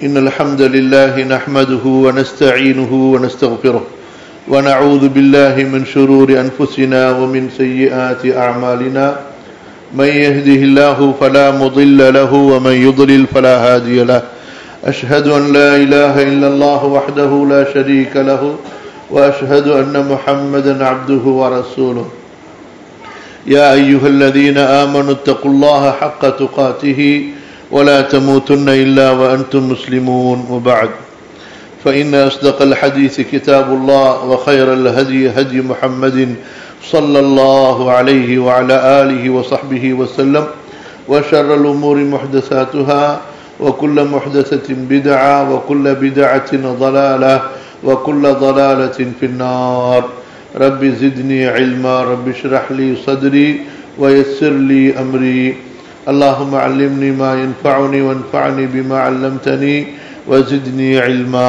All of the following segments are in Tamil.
إن الحمد لله نحمده ونستعينه ونستغفره ونعوذ بالله من شرور أنفسنا ومن سيئات أعمالنا من يهده الله فلا مضل له ومن يضلل فلا هادي له أشهد أن لا إله إلا الله وحده لا شريك له وأشهد أن محمدا عبده ورسوله يا أيها الذين آمنوا اتقوا الله حق تقاته ولا تموتن إلا وأنتم مسلمون وبعد فإن أصدق الحديث كتاب الله وخير الهدي هدي محمد صلى الله عليه وعلى آله وصحبه وسلم وشر الأمور محدثاتها وكل محدثة بدعة وكل بدعة ضلالة وكل ضلالة في النار رب زدني علما رب اشرح لي صدري ويسر لي أمري اللهم علمني ما ينفعني وانفعني بما علمتني وزدني علما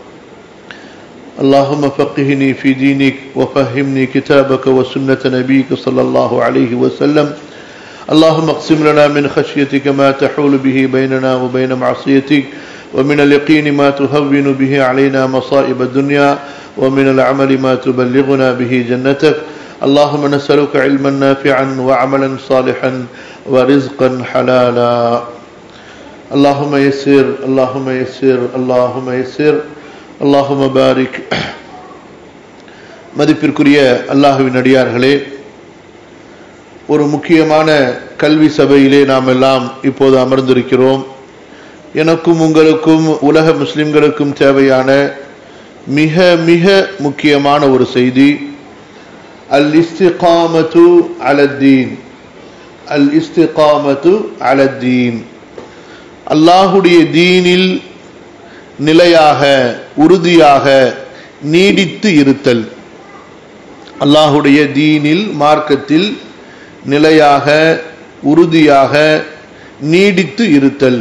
اللهم فقهني في دينك وفهمني كتابك وسنة نبيك صلى الله عليه وسلم اللهم اقسم لنا من خشيتك ما تحول به بيننا وبين معصيتك ومن اليقين ما تهون به علينا مصائب الدنيا ومن العمل ما تبلغنا به جنتك اللهم نسألك علما نافعا وعملا صالحا ورزقا حلالا اللهم يسر اللهم يسر اللهم يسر اللهم بارك மதிப்பிற்குரிய அல்லாஹுவின் அடியார்களே ஒரு முக்கியமான கல்வி சபையிலே நாம் எல்லாம் இப்போது அமர்ந்திருக்கிறோம் எனக்கும் உங்களுக்கும் உலக முஸ்லிம்களுக்கும் தேவையான மிக மிக முக்கியமான ஒரு செய்தி அல் இஸ்திகாமத்து அலத்தீன் அல் இஸ்திகாமத்து அலத்தீன் அல்லாஹுடைய தீனில் நிலையாக உறுதியாக நீடித்து இருத்தல் அல்லாஹுடைய தீனில் மார்க்கத்தில் நிலையாக உறுதியாக நீடித்து இருத்தல்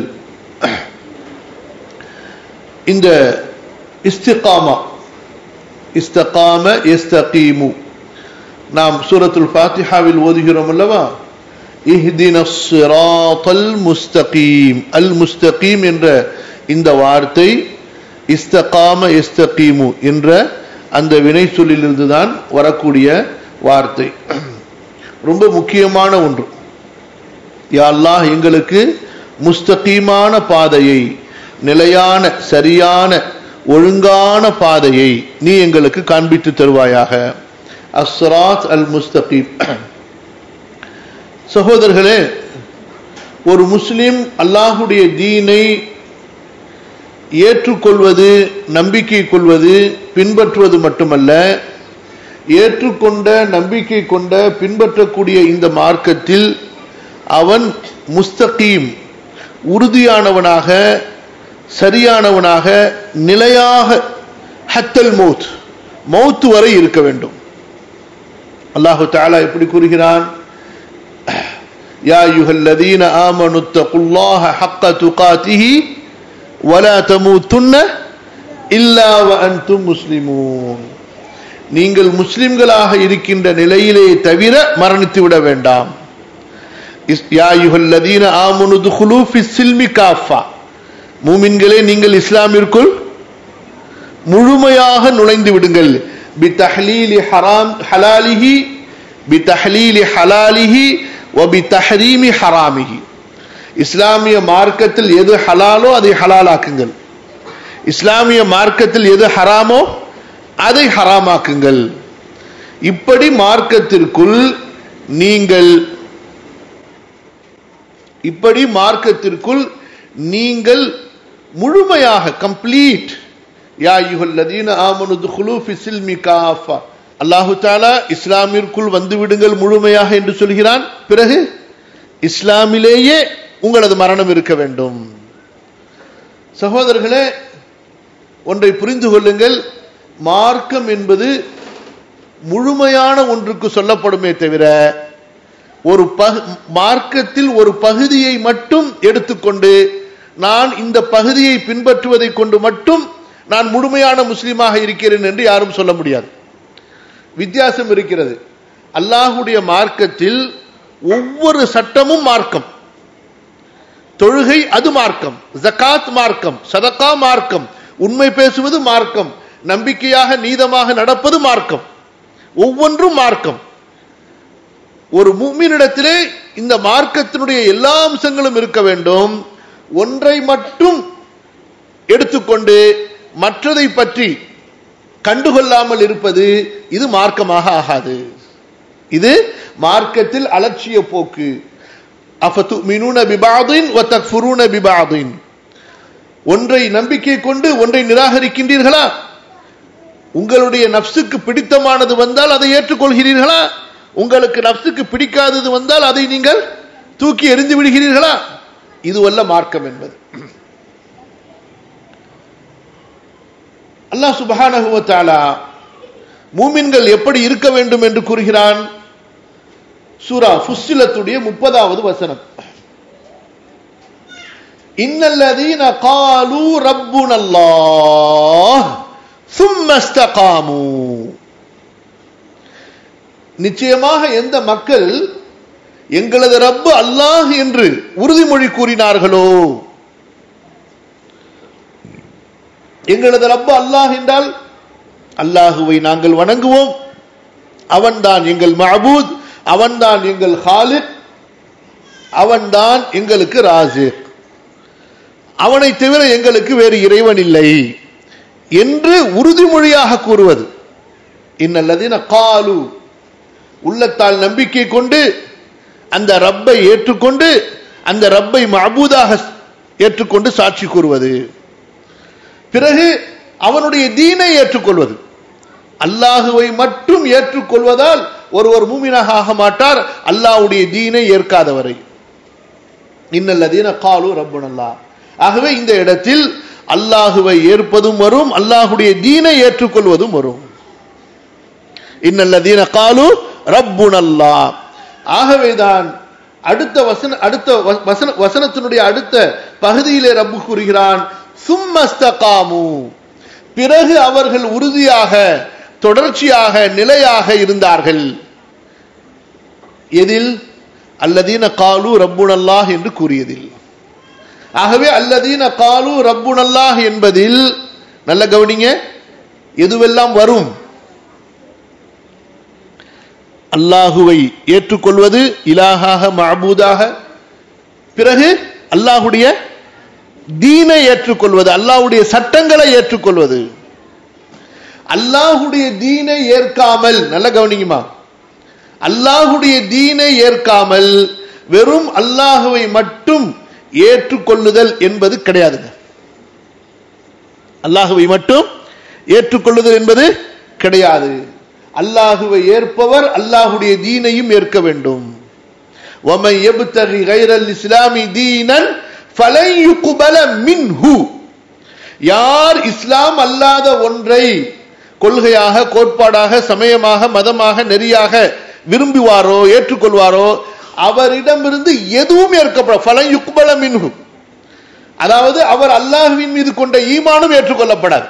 இந்த இஸ்திகாமா இஸ்தகாம எஸ்தகீமு நாம் சூரத்துல் ஃபாத்திஹாவில் ஓதுகிறோம் அல்லவா இஹ்தின சிராத்தல் முஸ்தகீம் அல் முஸ்தகீம் என்ற இந்த வார்த்தை இஸ்தகாம எஸ்தகீமு என்ற அந்த வினை சொல்லிலிருந்து தான் வரக்கூடிய வார்த்தை ரொம்ப முக்கியமான ஒன்று யா அல்லாஹ் எங்களுக்கு முஸ்தகீமான பாதையை நிலையான சரியான ஒழுங்கான பாதையை நீ எங்களுக்கு காண்பித்து தருவாயாக அஸ்ராத் அல் முஸ்தகீம் சகோதரர்களே ஒரு முஸ்லிம் அல்லாஹுடைய தீனை ஏற்றுக்கொள்வது நம்பிக்கை கொள்வது பின்பற்றுவது மட்டுமல்ல ஏற்றுக்கொண்ட நம்பிக்கை கொண்ட பின்பற்றக்கூடிய இந்த மார்க்கத்தில் அவன் முஸ்தகீம் உறுதியானவனாக சரியானவனாக நிலையாக ஹத்தல் மௌத் மௌத்து வரை இருக்க வேண்டும் அல்லாஹு தாலா எப்படி கூறுகிறான் يا أيها الذين آمنوا اتقوا الله حق تقاته ولا تموتن إلا وأنتم مسلمون நீங்கள் முஸ்லிம்களாக இருக்கின்ற நிலையிலே தவிர மரணித்து விட வேண்டாம் மூமின்களே நீங்கள் இஸ்லாமிற்குள் முழுமையாக நுழைந்து விடுங்கள் பி தஹ்லீலி ஹராம் ஹலாலிஹி பி தஹ்லீலி ஹலாலிஹி ஒபி தஹரீமி ஹராமிஹி இஸ்லாமிய மார்க்கத்தில் எது ஹலாலோ அதை ஹலாலாக்குங்கள் இஸ்லாமிய மார்க்கத்தில் எது ஹராமோ அதை ஹராமாக்குங்கள் இப்படி மார்க்கத்திற்குள் நீங்கள் இப்படி மார்க்கத்திற்குள் நீங்கள் முழுமையாக கம்ப்ளீட் யா யுஹல்லதீன ஆமனு துஹுலு ஃபி சில்மி காஃபா அல்லாஹு தாலா இஸ்லாமிற்குள் வந்து விடுங்கள் முழுமையாக என்று சொல்கிறான் பிறகு இஸ்லாமிலேயே உங்களது மரணம் இருக்க வேண்டும் சகோதரர்களே ஒன்றை புரிந்து கொள்ளுங்கள் மார்க்கம் என்பது முழுமையான ஒன்றுக்கு சொல்லப்படுமே தவிர ஒரு மார்க்கத்தில் ஒரு பகுதியை மட்டும் எடுத்துக்கொண்டு நான் இந்த பகுதியை பின்பற்றுவதை கொண்டு மட்டும் நான் முழுமையான முஸ்லீமாக இருக்கிறேன் என்று யாரும் சொல்ல முடியாது வித்தியாசம் இருக்கிறது அல்லாஹுடைய மார்க்கத்தில் ஒவ்வொரு சட்டமும் மார்க்கம் தொழுகை அது மார்க்கம் ஜகாத் மார்க்கம் சதகா மார்க்கம் உண்மை பேசுவது மார்க்கம் நம்பிக்கையாக நீதமாக நடப்பது மார்க்கம் ஒவ்வொன்றும் மார்க்கம் ஒரு மூமினிடத்திலே இந்த மார்க்கத்தினுடைய எல்லா அம்சங்களும் இருக்க வேண்டும் ஒன்றை மட்டும் எடுத்துக்கொண்டு மற்றதை பற்றி கண்டுகொள்ளாமல் இருப்பது இது மார்க்கமாக ஆகாது இது மார்க்கத்தில் அலட்சிய போக்கு அஃபத்து மினூன பிபாதின் ஒத்தக்ஃபுரூன பிபாதின் ஒன்றை நம்பிக்கை கொண்டு ஒன்றை நிராகரிக்கின்றீர்களா உங்களுடைய நப்சுக்கு பிடித்தமானது வந்தால் அதை ஏற்றுக்கொள்கிறீர்களா உங்களுக்கு நப்சுக்கு பிடிக்காதது வந்தால் அதை நீங்கள் தூக்கி எறிந்து விடுகிறீர்களா இதுவல்ல மார்க்கம் என்பது அல்லாஹ் சுபஹானஹுவத்தாலா மூமின்கள் எப்படி இருக்க வேண்டும் என்று கூறுகிறான் சூரா ஃபுஸ்ஸிலத்துடைய முப்பதாவது வசனம் இன்னல்லதீன காலு ரப்புனல்லாஹ் சும்மஸ்தகாமு நிச்சயமாக எந்த மக்கள் எங்களது ரப்பு அல்லாஹ் என்று உறுதிமொழி கூறினார்களோ எங்களது ரப்பு அல்லாஹ் என்றால் அல்லாஹுவை நாங்கள் வணங்குவோம் அவன்தான் எங்கள் மஹபூத் அவன்தான் எங்கள் ஹாலித் அவன்தான் எங்களுக்கு ராஜிக் அவனை தவிர எங்களுக்கு வேறு இறைவன் இல்லை என்று உறுதிமொழியாக கூறுவது இன்னல்லதின காலு உள்ளத்தால் நம்பிக்கை கொண்டு அந்த ரப்பை ஏற்றுக்கொண்டு அந்த ரப்பை மபூதாக ஏற்றுக்கொண்டு சாட்சி கூறுவது பிறகு அவனுடைய தீனை ஏற்றுக்கொள்வது அல்லாஹுவை மட்டும் ஏற்றுக்கொள்வதால் ஒருவர் மூமினாக ஆக மாட்டார் அல்லாஹ்வுடைய தீனை ஏற்காதவரை இன்னல்லதீன காலு ரப்புன் அல்லாஹ் ஆகவே இந்த இடத்தில் அல்லாஹுவை ஏற்பதும் வரும் அல்லாஹுடைய தீனை ஏற்றுக்கொள்வதும் வரும் இன்னல்லதீன காலு ரப்புன் அல்லாஹ் ஆகவேதான் அடுத்த வசன அடுத்த வ- வசன வசனத்தினுடைய அடுத்த பகுதியிலே ரப்பு கூறுகிறான் சும்மஸ்தகாமு பிறகு அவர்கள் உறுதியாக தொடர்ச்சியாக நிலையாக இருந்தார்கள் எதில் அல்லதீன காலு ரப்புனல்லாஹ் என்று கூறியதில் ஆகவே அல்லதீன காலு ரப்புனல்லாஹ் என்பதில் நல்ல கவனிங்க எதுவெல்லாம் வரும் அல்லாஹுவை ஏற்றுக்கொள்வது இலாகாக மஅபூதாக பிறகு அல்லாஹுடைய தீனை ஏற்றுக்கொள்வது அல்லாஹ்வுடைய சட்டங்களை ஏற்றுக்கொள்வது அல்லாஹுடைய தீனை ஏற்காமல் நல்ல கவனிக்குமா அல்லாஹுடைய தீனை ஏற்காமல் வெறும் அல்லாஹுவை மட்டும் ஏற்றுக்கொள்ளுதல் என்பது கிடையாதுங்க அல்லாஹுவை மட்டும் ஏற்றுக்கொள்ளுதல் என்பது கிடையாது அல்லாஹுவை ஏற்பவர் அல்லாஹுடைய தீனையும் ஏற்க வேண்டும் وَمَنْ يَبْتَغِ غَيْرَ الْإِسْلَامِ دِينًا فَلَنْ يُقْبَلَ مِنْهُ யார் இஸ்லாம் அல்லாத ஒன்றை கொள்கையாக கோட்பாடாக சமயமாக மதமாக நெறியாக விரும்புவாரோ ஏற்றுக்கொள்வாரோ அவரிடமிருந்து எதுவும் ஏற்கப்பட ஃபலன் யுக்பல மின்ஹு அதாவது அவர் அல்லாஹ்வின் மீது கொண்ட ஈமானும் ஏற்றுக்கொள்ளப்படாது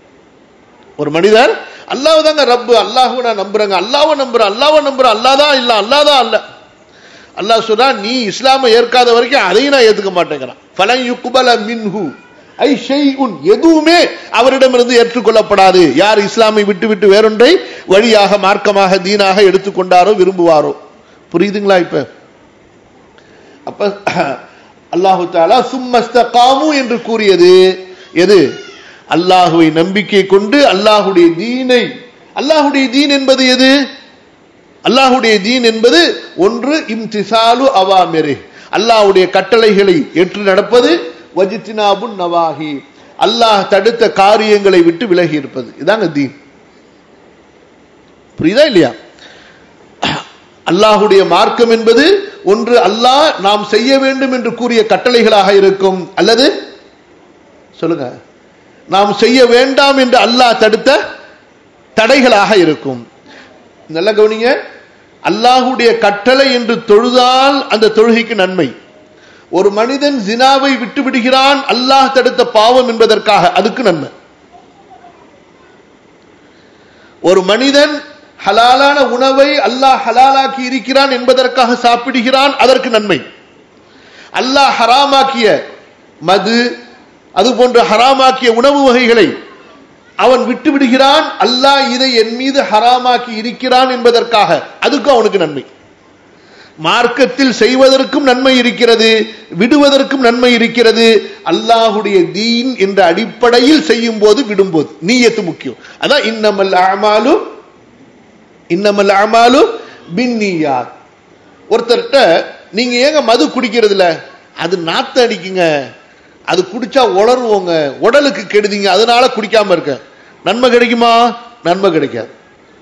ஒரு மனிதர் அல்லாஹ் தாங்க ரப்பு அல்லாஹ்வை நான் நம்புறேங்க அல்லாஹ்வை நம்புறேன் அல்லாஹ்வை நம்புறேன் அல்லாதான் இல்ல அல்லாதான் அல்ல அல்லாஹ் சொல்றா நீ இஸ்லாமை ஏற்காத வரைக்கும் அதையும் நான் ஏத்துக்க மாட்டேங்கிறான் ஃபலன் யுக்பல மின்ஹு ஐ ஷைஉன் எதுவுமே அவரிடமிருந்து ஏற்றுக்கொள்ளப்படாது யார் இஸ்லாமை விட்டு விட்டு வேறொன்றை வழியாக மார்க்கமாக தீனாக எடுத்துக்கொண்டாரோ விரும்புவாரோ புரியுதுங்களா இப்ப அப்ப அல்லாஹு தாலா சும்மஸ்தகாமு என்று கூறியது எது அல்லாஹுவை நம்பிக்கை கொண்டு அல்லாஹுடைய தீனை அல்லாஹுடைய தீன் என்பது எது அல்லாஹுடைய தீன் என்பது ஒன்று இம்திசாலு அவாமிரு அல்லாஹ்வுடைய கட்டளைகளை ஏற்று நடப்பது வஜித்தினாபுன் நவாஹி அல்லாஹ் தடுத்த காரியங்களை விட்டு விலகி இருப்பது இதாங்க தீன் புரியுதா இல்லையா அல்லாஹுடைய மார்க்கம் என்பது ஒன்று அல்லாஹ் நாம் செய்ய வேண்டும் என்று கூறிய கட்டளைகளாக இருக்கும் அல்லது சொல்லுங்க நாம் செய்ய வேண்டாம் என்று அல்லாஹ் தடுத்த தடைகளாக இருக்கும் நல்ல கவனிங்க அல்லாஹுடைய கட்டளை என்று தொழுதால் அந்த தொழுகைக்கு நன்மை ஒரு மனிதன் ஜினாவை விட்டு விடுகிறான் அல்லாஹ் தடுத்த பாவம் என்பதற்காக அதுக்கு நன்மை ஒரு மனிதன் ஹலாலான உணவை அல்லாஹ் ஹலாலாக்கி இருக்கிறான் என்பதற்காக சாப்பிடுகிறான் அதற்கு நன்மை அல்லாஹ் ஹராமாக்கிய மது அது போன்ற ஹராமாக்கிய உணவு வகைகளை அவன் விட்டு விடுகிறான் அல்லாஹ் இதை என் மீது ஹராமாக்கி இருக்கிறான் என்பதற்காக அதுக்கும் அவனுக்கு நன்மை மார்க்கத்தில் செய்வதற்கும் நன்மை இருக்கிறது விடுவதற்கும் நன்மை இருக்கிறது அல்லாஹுடைய தீன் என்ற அடிப்படையில் செய்யும் போது விடும்போது நீயத்து முக்கியம் அதான் இன்னமல் அமாலு இன்னமல் அமாலு பின்னியாத் ஒருத்தர்கிட்ட நீங்க ஏங்க மது குடிக்கிறதுல அது நாத்த அடிக்குங்க அது குடிச்சா உளருவோங்க உடலுக்கு கெடுதிங்க அதனால குடிக்காம இருக்க நன்மை கிடைக்குமா நன்மை கிடைக்காது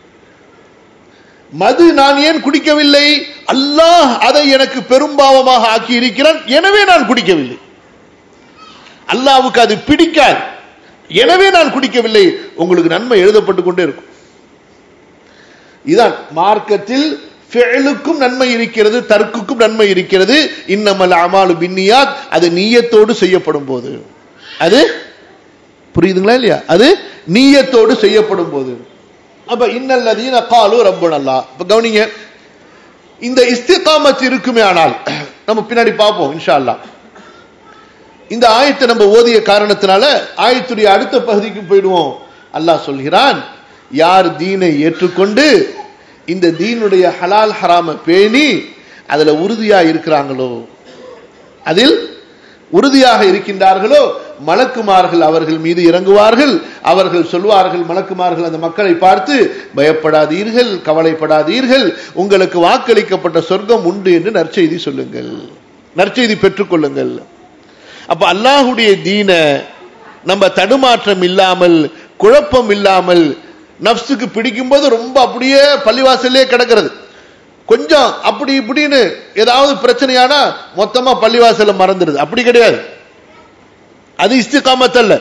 மது நான் ஏன் குடிக்கவில்லை அல்லாஹ் அதை எனக்கு பெரும்பாவமாக ஆக்கி இருக்கிறான் எனவே நான் குடிக்கவில்லை அல்லாவுக்கு அது பிடிக்காது எனவே நான் குடிக்கவில்லை உங்களுக்கு நன்மை எழுதப்பட்டு கொண்டே இருக்கும் இதான் மார்க்கத்தில் ஃபெயலுக்கும் நன்மை இருக்கிறது தர்க்குக்கும் நன்மை இருக்கிறது இன்னமல் அமாலு பின்னியாத் அது நீயத்தோடு செய்யப்படும் போது அது புரியுதுங்களா இல்லையா அது நீயத்தோடு செய்யப்படும் போது அப்ப இன்னல்லதீன காலு ரப்பனல்லா இப்ப கவனிங்க இந்த இஸ்திகாமத் இருக்குமே ஆனால் நம்ம பின்னாடி பார்ப்போம் இன்ஷா அல்லாஹ் இந்த ஆயத்தை நம்ம ஓதிய காரணத்தினால ஆயத்துடைய அடுத்த பகுதிக்கு போயிடுவோம் அல்லாஹ் சொல்கிறான் யார் தீனை ஏற்றுக்கொண்டு இந்த தீனுடைய ஹலால் ஹராம பேணி அதுல உறுதியா இருக்கிறாங்களோ அதில் உறுதியாக இருக்கின்றார்களோ மலக்குமார்கள் அவர்கள் மீது இறங்குவார்கள் அவர்கள் சொல்வார்கள் மலக்குமார்கள் அந்த மக்களை பார்த்து பயப்படாதீர்கள் கவலைப்படாதீர்கள் உங்களுக்கு வாக்களிக்கப்பட்ட சொர்க்கம் உண்டு என்று நற்செய்தி சொல்லுங்கள் நற்செய்தி பெற்றுக்கொள்ளுங்கள் அப்ப அல்லாஹுடைய தீன நம்ம தடுமாற்றம் இல்லாமல் குழப்பம் இல்லாமல் நப்சுக்கு பிடிக்கும்போது ரொம்ப அப்படியே பள்ளிவாசல்லே கிடக்கிறது கொஞ்சம் அப்படி இப்படின்னு ஏதாவது பிரச்சனையானா மொத்தமா பள்ளிவாசல மறந்துடுது அப்படி கிடையாது அது இஸ்திகாமத் அல்ல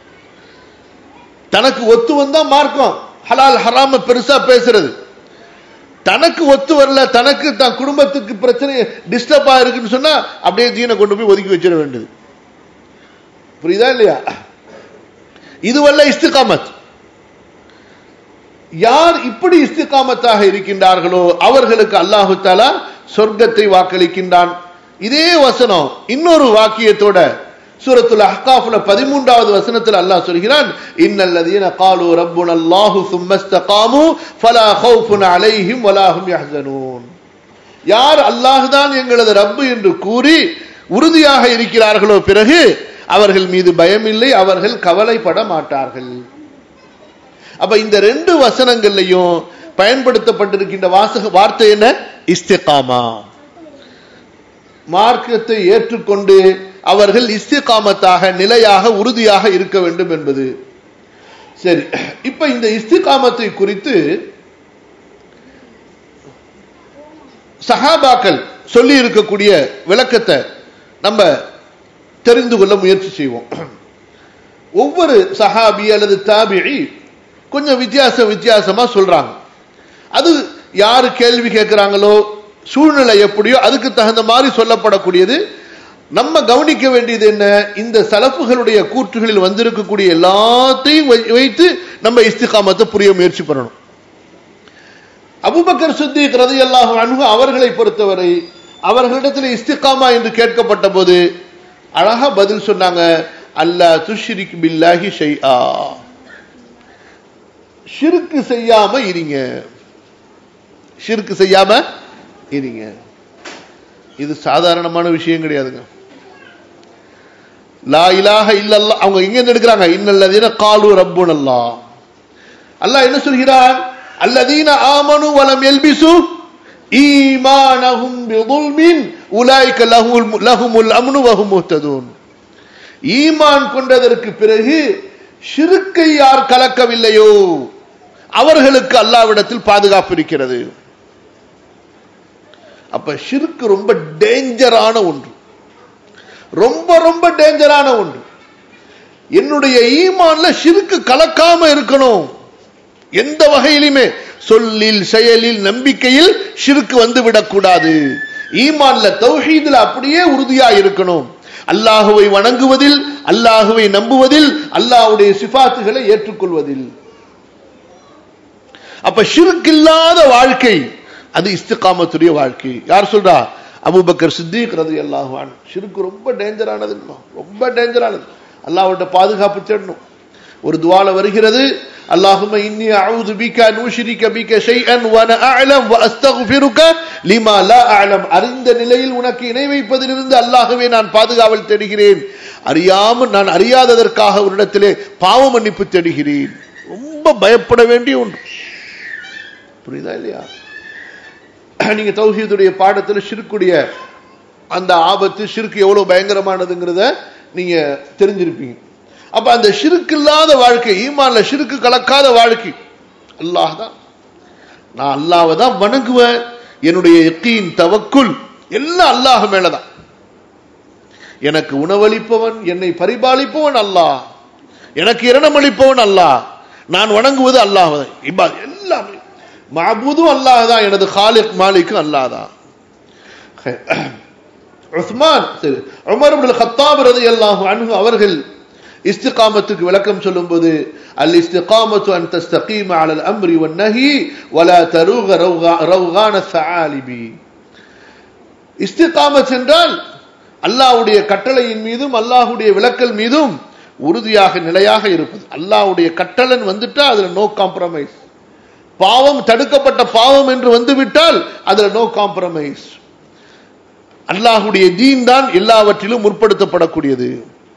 தனக்கு ஒத்து வந்தா மார்க்கம் ஹலால் ஹராம பெருசா பேசுறது தனக்கு ஒத்து வரல தனக்கு தன் குடும்பத்துக்கு பிரச்சனை டிஸ்டர்ப் ஆயிருக்குன்னு சொன்னா அப்படியே தீனை கொண்டு போய் ஒதுக்கி வச்சிட வேண்டியது புரியுதா இல்லையா இதுவல்ல இஸ்திகாமத் யார் இப்படி இஸ்திகாமத்தாக இருக்கின்றார்களோ அவர்களுக்கு அல்லாஹு தாலா சொர்க்கத்தை வாக்களிக்கின்றான் இதே வசனம் இன்னொரு வாக்கியத்தோட சூரத்துல அஹ்காஃப்ல பதிமூன்றாவது வசனத்தில் அல்லாஹ் சொல்கிறான் இன்னல்லதீன காலு ரப்புன அல்லாஹு சும்மஸ்தகாமு ஃபலா ஹவுஃபுன் அலைஹிம் வலாஹும் யஹ்சனூன் யார் அல்லாஹ் தான் எங்களது ரப்பு என்று கூறி உறுதியாக இருக்கிறார்களோ பிறகு அவர்கள் மீது பயமில்லை அவர்கள் கவலைப்பட மாட்டார்கள் அப்ப இந்த ரெண்டு வசனங்கள்லையும் பயன்படுத்தப்பட்டிருக்கின்ற வாசக வார்த்தை என்ன இஸ்திகாமா மார்க்கத்தை ஏற்றுக்கொண்டு அவர்கள் இஸ்திகாமத்தாக நிலையாக உறுதியாக இருக்க வேண்டும் என்பது சரி இப்ப இந்த இஸ்திகாமத்தை குறித்து சஹாபாக்கள் சொல்லி இருக்கக்கூடிய விளக்கத்தை நம்ம தெரிந்து கொள்ள முயற்சி செய்வோம் ஒவ்வொரு சஹாபி அல்லது தாபிழி கொஞ்சம் வித்தியாச வித்தியாசமா சொல்றாங்க அது யாரு கேள்வி கேட்கிறாங்களோ சூழ்நிலை எப்படியோ அதுக்கு தகுந்த மாதிரி சொல்லப்படக்கூடியது நம்ம கவனிக்க வேண்டியது என்ன இந்த சலப்புகளுடைய கூற்றுகளில் வந்திருக்கக்கூடிய எல்லாத்தையும் வைத்து நம்ம இஸ்திகாமத்தை புரிய முயற்சி பண்ணணும் அபுபக்கர் சித்திக் ரதி அல்லாஹு அணுகு அவர்களை பொறுத்தவரை அவர்களிடத்தில் இஸ்திகாமா என்று கேட்கப்பட்ட போது அழகா பதில் சொன்னாங்க அல்லா துஷிரிக் பில்லாஹி ஷைஆ ஷிருக்கு செய்யாம இருங்க ஷிருக்கு செய்யாம இருங்க இது சாதாரணமான விஷயம் கிடையாதுங்க லா இலாக இல்லல்லா அவங்க எங்க இருந்து எடுக்கிறாங்க இன்னல்லதீன காலு ரப்புன் அல்லா அல்லாஹ் என்ன சொல்கிறான் அல்லதீன ஆமனு வலம் எல்பிசு ஈமானஹும் பிதுல்மின் உலாய்க லஹுல் லஹுமுல் அம்னு வஹும் முஹ்ததூன் ஈமான் கொண்டதற்கு பிறகு ஷிருக்கை யார் கலக்கவில்லையோ அவர்களுக்கு அல்லாவிடத்தில் பாதுகாப்பு இருக்கிறது அப்ப ஷிருக்கு ரொம்ப டேஞ்சரான ஒன்று ரொம்ப ரொம்ப டேஞ்சரான ஒன்று என்னுடைய ஈமான்ல ஷிருக்கு கலக்காம இருக்கணும் எந்த வகையிலுமே சொல்லில் செயலில் நம்பிக்கையில் ஷிருக்கு வந்து விடக்கூடாது ஈமான்ல தௌஹீதுல அப்படியே உறுதியா இருக்கணும் அல்லாஹுவை வணங்குவதில் அல்லாஹுவை நம்புவதில் அல்லாஹுடைய சிபாத்துகளை ஏற்றுக்கொள்வதில் அப்ப ஷிருக்கு இல்லாத வாழ்க்கை அது இஸ்திகாமத்துடைய வாழ்க்கை யார் சொல்றா அபூபக்கர் சித்திக் ரலியல்லாஹு அன்ஹு ஷிர்க் ரொம்ப டேஞ்சரானது ரொம்ப டேஞ்சரானது அல்லாஹ்விட்ட பாதுகாப்பு தேடணும் ஒரு துவால வருகிறது اللهم إني أعوذ بك أن أشرك بك شيئا وأنا أعلم وأستغفرك لما لا أعلم அறிந்த நிலையில் உனக்கு இணை வைப்பதிலிருந்து அல்லாஹ்வே நான் பாதுகாவல் தேடுகிறேன் அறியாமல் நான் அறியாததற்காக உன்னிடத்திலே பாவ மன்னிப்பு தேடுகிறேன் ரொம்ப பயப்பட வேண்டிய ஒன்று புரியுதா இல்லையா நீங்க தௌஹீதுடைய பாடத்தில் ஷிர்க்குடைய அந்த ஆபத்து ஷிர்க் எவ்வளவு பயங்கரமானதுங்கிறத நீங்க தெரிஞ்சிருப்பீங்க அப்ப அந்த ஷிருக்கு இல்லாத வாழ்க்கை ஈமான்ல ஷிருக்கு கலக்காத வாழ்க்கை அல்லாஹ் தான் நான் அல்லாவை தான் வணங்குவேன் என்னுடைய எக்கீன் தவக்குல் எல்லாம் அல்லாஹ் மேலதான் எனக்கு உணவளிப்பவன் என்னை பரிபாலிப்பவன் அல்லாஹ் எனக்கு இரணமளிப்பவன் அல்லாஹ் நான் வணங்குவது அல்லாஹ் தான் இபாத் எல்லாமே மாபூதும் அல்லாஹ் தான் எனது ஹாலிக் மாலிக்கும் அல்லாஹ் தான் உஸ்மான் சரி உமர் இப்னுல் கத்தாப் ரலியல்லாஹு அன்ஹு அவர்கள் இஸ்திகாமத்துக்கு விளக்கம் சொல்லும்போது அல் இஸ்திகாமத்து அன் தஸ்தகீம அலல் அம்ரி வன் நஹி வலா தருக ரௌகான சஆலிபி இஸ்திகாமத் என்றால் அல்லாஹ்வுடைய கட்டளையின் மீதும் அல்லாஹ்வுடைய விளக்கல் மீதும் உறுதியாக நிலையாக இருப்பது அல்லாஹ்வுடைய கட்டளன் வந்துட்டா அதுல நோ காம்ப்ரமைஸ் பாவம் தடுக்கப்பட்ட பாவம் என்று வந்துவிட்டால் அதுல நோ காம்ப்ரமைஸ் அல்லாஹுடைய தீன் தான் எல்லாவற்றிலும் முற்படுத்தப்படக்கூடியது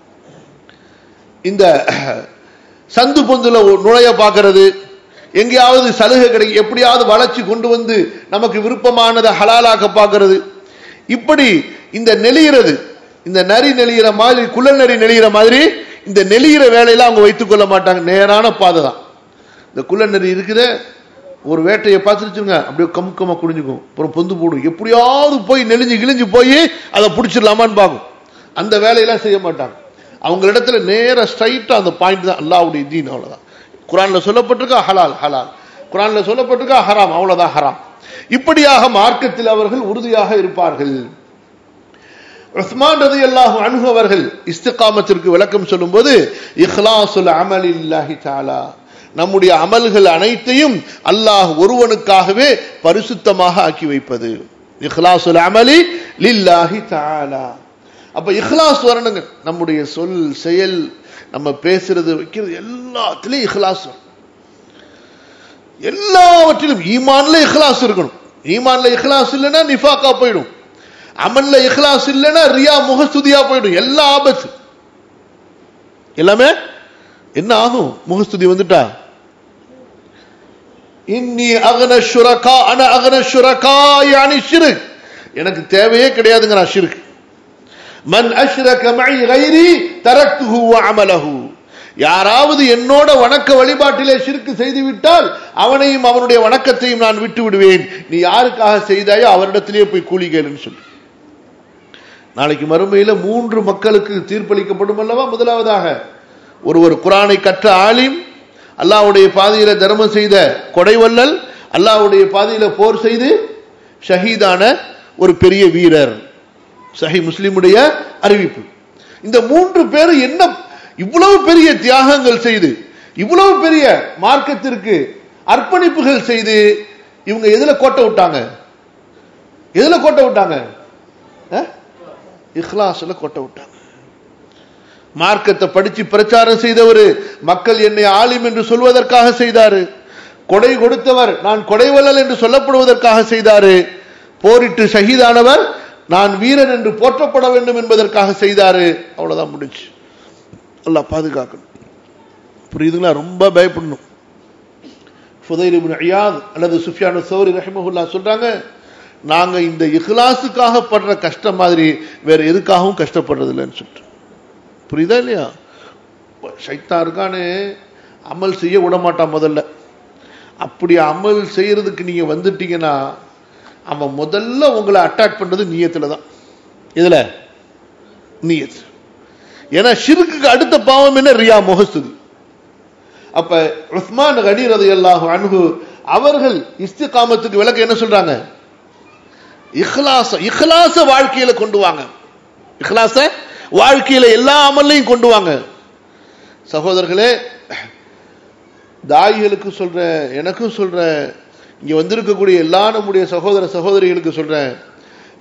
இந்த சந்து பொந்துல நுழைய பார்க்கறது எங்கேயாவது சலுகை கிடைக்கும் எப்படியாவது வளர்ச்சி கொண்டு வந்து நமக்கு விருப்பமானதை ஹலாலாக்க பார்க்கறது இப்படி இந்த நெளிகிறது இந்த நரி நெளிகிற மாதிரி குள்ளல் நரி நெளிகிற மாதிரி இந்த நெளிகிற வேலையில அவங்க வைத்துக் கொள்ள மாட்டாங்க நேரான பாதை தான் இந்த குள்ளல் நரி இருக்கிற ஒரு வேட்டையை பார்த்துருச்சுங்க அப்படியே கமுக்கமா குடிஞ்சுக்கும் அப்புறம் பொந்து போடும் எப்படியாவது போய் நெளிஞ்சு கிழிஞ்சு போய் அதை பிடிச்சிடலாமான்னு பார்க்கும் அந்த வேலையெல்லாம் செய்ய மாட்டாங்க அவங்களிடத்துல நேர ஸ்ட்ரைட்டா அந்த பாயிண்ட் தான் அல்லாவுடைய தீன் அவ்வளவுதான் குரான்ல சொல்லப்பட்டிருக்கா ஹலால் ஹலால் குரான்ல சொல்லப்பட்டிருக்கா ஹராம் அவ்வளவுதான் ஹராம் இப்படியாக மார்க்கத்தில் அவர்கள் உறுதியாக இருப்பார்கள் உஸ்மான் ரதி அல்லாஹு அணுகு அவர்கள் இஸ்திகாமத்திற்கு விளக்கம் சொல்லும்போது இஹ்லாசுல் அமலில்லாஹி தாலா நம்முடைய அமல்கள் அனைத்தையும் அல்லாஹ் ஒருவனுக்காகவே பரிசுத்தமாக ஆக்கி வைப்பது இஹ்லாசுல் அமலி லில்லாஹி தாலா அப்ப இஹ்லாஸ் வரணுங்க நம்முடைய சொல் செயல் நம்ம பேசுறது வைக்கிறது எல்லாத்திலையும் இஹ்லாஸ் எல்லாவற்றிலும் ஈமான்ல இஹ்லாஸ் இருக்கணும் ஈமான்ல இஹ்லாஸ் இல்லைன்னா நிஃபாக்கா போயிடும் அமல்ல இஹ்லாஸ் இல்லைன்னா ரியா முகஸ்துதியா போயிடும் எல்லா ஆபத்து எல்லாமே என்ன ஆகும் முகஸ்துதி வந்துட்டா இன்னி அகன ஷுரகா அன அகன ஷுரகா யானி ஷிருக் எனக்கு தேவையே கிடையாதுங்கிறான் ஷிருக் மன் அஷ்ரக மஇ கைரி தரக்துஹு வ அமலஹு யாராவது என்னோட வணக்க வழிபாட்டிலே ஷிர்க்கு செய்து விட்டால் அவனையும் அவனுடைய வணக்கத்தையும் நான் விட்டு விடுவேன் நீ யாருக்காக செய்தாயோ அவரிடத்திலே போய் கூலி கேளுன்னு சொல்லி நாளைக்கு மறுமையில மூன்று மக்களுக்கு தீர்ப்பளிக்கப்படும் அல்லவா முதலாவதாக ஒருவர் குரானை கற்ற ஆலிம் அல்லாவுடைய பாதையில தர்மம் செய்த கொடைவல்லல் அல்லாவுடைய பாதையில போர் செய்து ஷஹீதான ஒரு பெரிய வீரர் சஹி முஸ்லிமுடைய அறிவிப்பு இந்த மூன்று பேரும் என்ன இவ்வளவு பெரிய தியாகங்கள் செய்து இவ்வளவு பெரிய மார்க்கத்திற்கு அர்ப்பணிப்புகள் செய்து இவங்க எதுல கோட்டை விட்டாங்க எதுல கோட்டை விட்டாங்க இஹ்லாஸ்ல கோட்டை விட்டாங்க மார்க்கத்தை படிச்சு பிரச்சாரம் செய்தவர் மக்கள் என்னை ஆலிம் என்று சொல்வதற்காக செய்தாரு கொடை கொடுத்தவர் நான் கொடைவல்லல் என்று சொல்லப்படுவதற்காக செய்தாரு போரிட்டு ஷஹீதானவர் நான் வீரன் என்று போற்றப்பட வேண்டும் என்பதற்காக செய்தாரு அவ்வளவுதான் முடிச்சு அல்லாஹ் பாதுகாக்கணும் புரியுதுங்களா ரொம்ப பயப்படணும் ஃபுதைல் இப்னு ஐயாத் அல்லது சுஃபியானு சௌரி ரஹிமஹுல்லா சொல்றாங்க நாங்க இந்த இஹ்லாஸுக்காக படுற கஷ்டம் மாதிரி வேற எதுக்காகவும் கஷ்டப்படுறது இல்லைன்னு சொல்லிட்டு புரியுதா இல்லையா சைத்தா இருக்கானே அமல் செய்ய விட மாட்டான் முதல்ல அப்படி அமல் செய்யறதுக்கு நீங்க வந்துட்டீங்கன்னா அவன் முதல்ல உங்களை அட்டாக் பண்றது நீயத்துல தான் இதுல நீயத் ஏன்னா ஷிருக்குக்கு அடுத்த பாவம் என்ன ரியா முகஸ்துதி அப்ப உஸ்மான் கடி ரதி அல்லாஹு அன்ஹு அவர்கள் இஸ்திகாமத்துக்கு விளக்க என்ன சொல்றாங்க இஹ்லாச இஹ்லாச வாழ்க்கையில கொண்டு வாங்க இஹ்லாச வாழ்க்கையில எல்லா அமல்லையும் கொண்டு வாங்க சகோதரர்களே தாயிகளுக்கு சொல்றேன் எனக்கும் சொல்றேன் இங்க வந்திருக்கக்கூடிய எல்லா நம்முடைய சகோதர சகோதரிகளுக்கு சொல்றேன்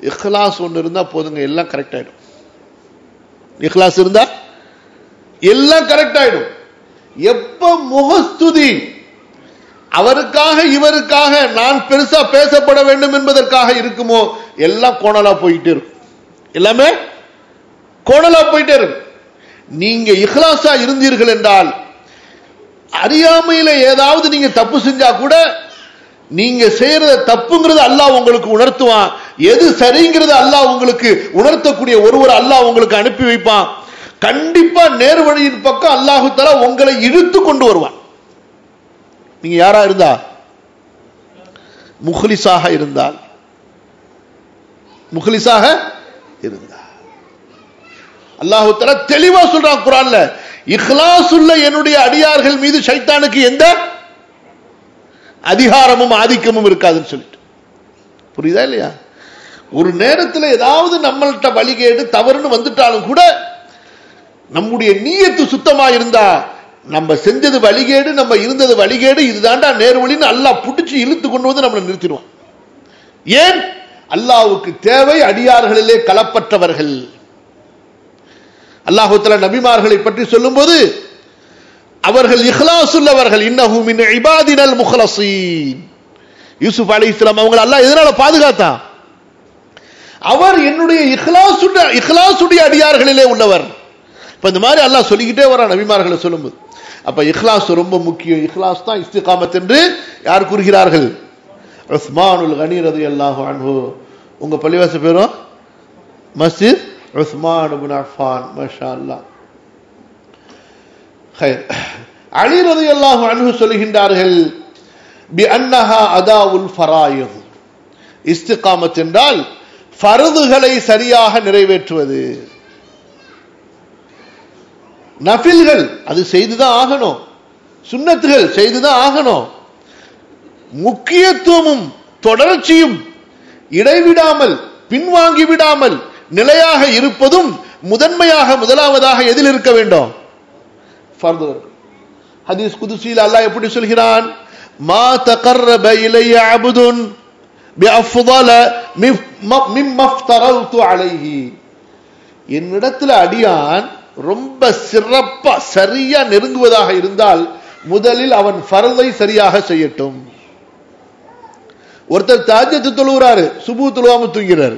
இஹ்லாஸ் ஒன்று இருந்தா போதுங்க எல்லாம் கரெக்ட் ஆயிடும் இஹ்லாஸ் இருந்தா எல்லாம் கரெக்ட் ஆயிடும் எப்ப முகஸ்துதி அவருக்காக இவருக்காக நான் பெருசா பேசப்பட வேண்டும் என்பதற்காக இருக்குமோ எல்லாம் கோணலா போயிட்டே இருக்கும் எல்லாமே கோணலா போயிட்டே இருக்கும் நீங்க இஹ்லாஸா இருந்தீர்கள் என்றால் அறியாமையில ஏதாவது நீங்க தப்பு செஞ்சா கூட நீங்க செய்யறத தப்புங்கிறது அல்லாஹ் உங்களுக்கு உணர்த்துவான் எது சரிங்கிறது அல்லாஹ் உங்களுக்கு உணர்த்தக்கூடிய ஒருவர் அல்லாஹ் உங்களுக்கு அனுப்பி வைப்பான் கண்டிப்பா நேர்வழியின் பக்கம் அல்லாஹு தலா உங்களை இழுத்து கொண்டு வருவான் நீங்க யாரா இருந்தா முஹ்லிஸாக இருந்தால் முஹ்லிஸாக இருந்தால் அல்லாஹு தலா தெளிவா சொல்றான் குரான்ல இஹ்லாஸ் உள்ள என்னுடைய அடியார்கள் மீது சைத்தானுக்கு எந்த அதிகாரமும் ஆதிக்கமும் இருக்காதுன்னு சொல்லிட்டு புரியுதா இல்லையா ஒரு நேரத்தில் ஏதாவது நம்மள்கிட்ட வழிகேடு தவறுன்னு வந்துட்டாலும் கூட நம்முடைய நீயத்து சுத்தமா இருந்தா நம்ம செஞ்சது வழிகேடு நம்ம இருந்தது வழிகேடு இதுதான்டா நேர்வழின்னு அல்லாஹ் புடிச்சு இழுத்து கொண்டு வந்து நம்மளை நிறுத்திடுவான் ஏன் அல்லாவுக்கு தேவை அடியார்களிலே களப்பற்றவர்கள் அல்லாஹுத்தல நபிமார்களை பற்றி சொல்லும்போது அவர்கள் இஹ்லாஸ் உள்ளவர்கள் இன்னஹு மின் இபாதினல் முஹ்லஸீன் யூசுப் அலைஹிஸ்ஸலாம் அவங்க அல்லாஹ் எதனால பாதுகாத்தான் அவர் என்னுடைய இஹ்லாசுடைய இஹ்லாசுடைய அடியார்களிலே உள்ளவர் இப்ப இந்த மாதிரி அல்லாஹ் சொல்லிக்கிட்டே வரான் நபிமார்களை சொல்லும்போது அப்ப இஹ்லாஸ் ரொம்ப முக்கியம் இஹ்லாஸ் தான் இஸ்திகாமத் என்று யார் கூறுகிறார்கள் உஸ்மானுல் கனி ரலியல்லாஹு அன்ஹு உங்க பள்ளிவாச பேரும் மஸ்ஜித் உஸ்மான் இப்னு அஃபான் மாஷா அல்லாஹ் ஹைர் அலி ரலியல்லாஹு அன்ஹு சொல்லுகின்றார்கள் பி அன்னஹா அதாவுல் ஃபராயித் இஸ்திகாமத் என்றால் ஃபர்துகளை சரியாக நிறைவேற்றுவது நஃபில்கள் அது செய்துதான் ஆகணும் சுன்னத்துகள் செய்துதான் ஆகணும் முக்கியத்துவமும் தொடர்ச்சியும் இடைவிடாமல் பின்வாங்கி விடாமல் நிலையாக இருப்பதும் முதன்மையாக முதலாவதாக எதில் இருக்க வேண்டும் ஃபர்துகள் ஹதீஸ் குதுசியில் அல்லாஹ் எப்படி சொல்கிறான் மா தகர்ரப இலைய அபுதுன் بأفضل مما افترضت عليه என்னிடத்துல அடியான் ரொம்ப சிறப்பா சரியா நெருங்குவதாக இருந்தால் முதலில் அவன் ஃபரதை சரியாக செய்யட்டும் ஒருத்தர் தாஜத்து தொழுகிறாரு சுபு தொழுவாம தூங்கிறாரு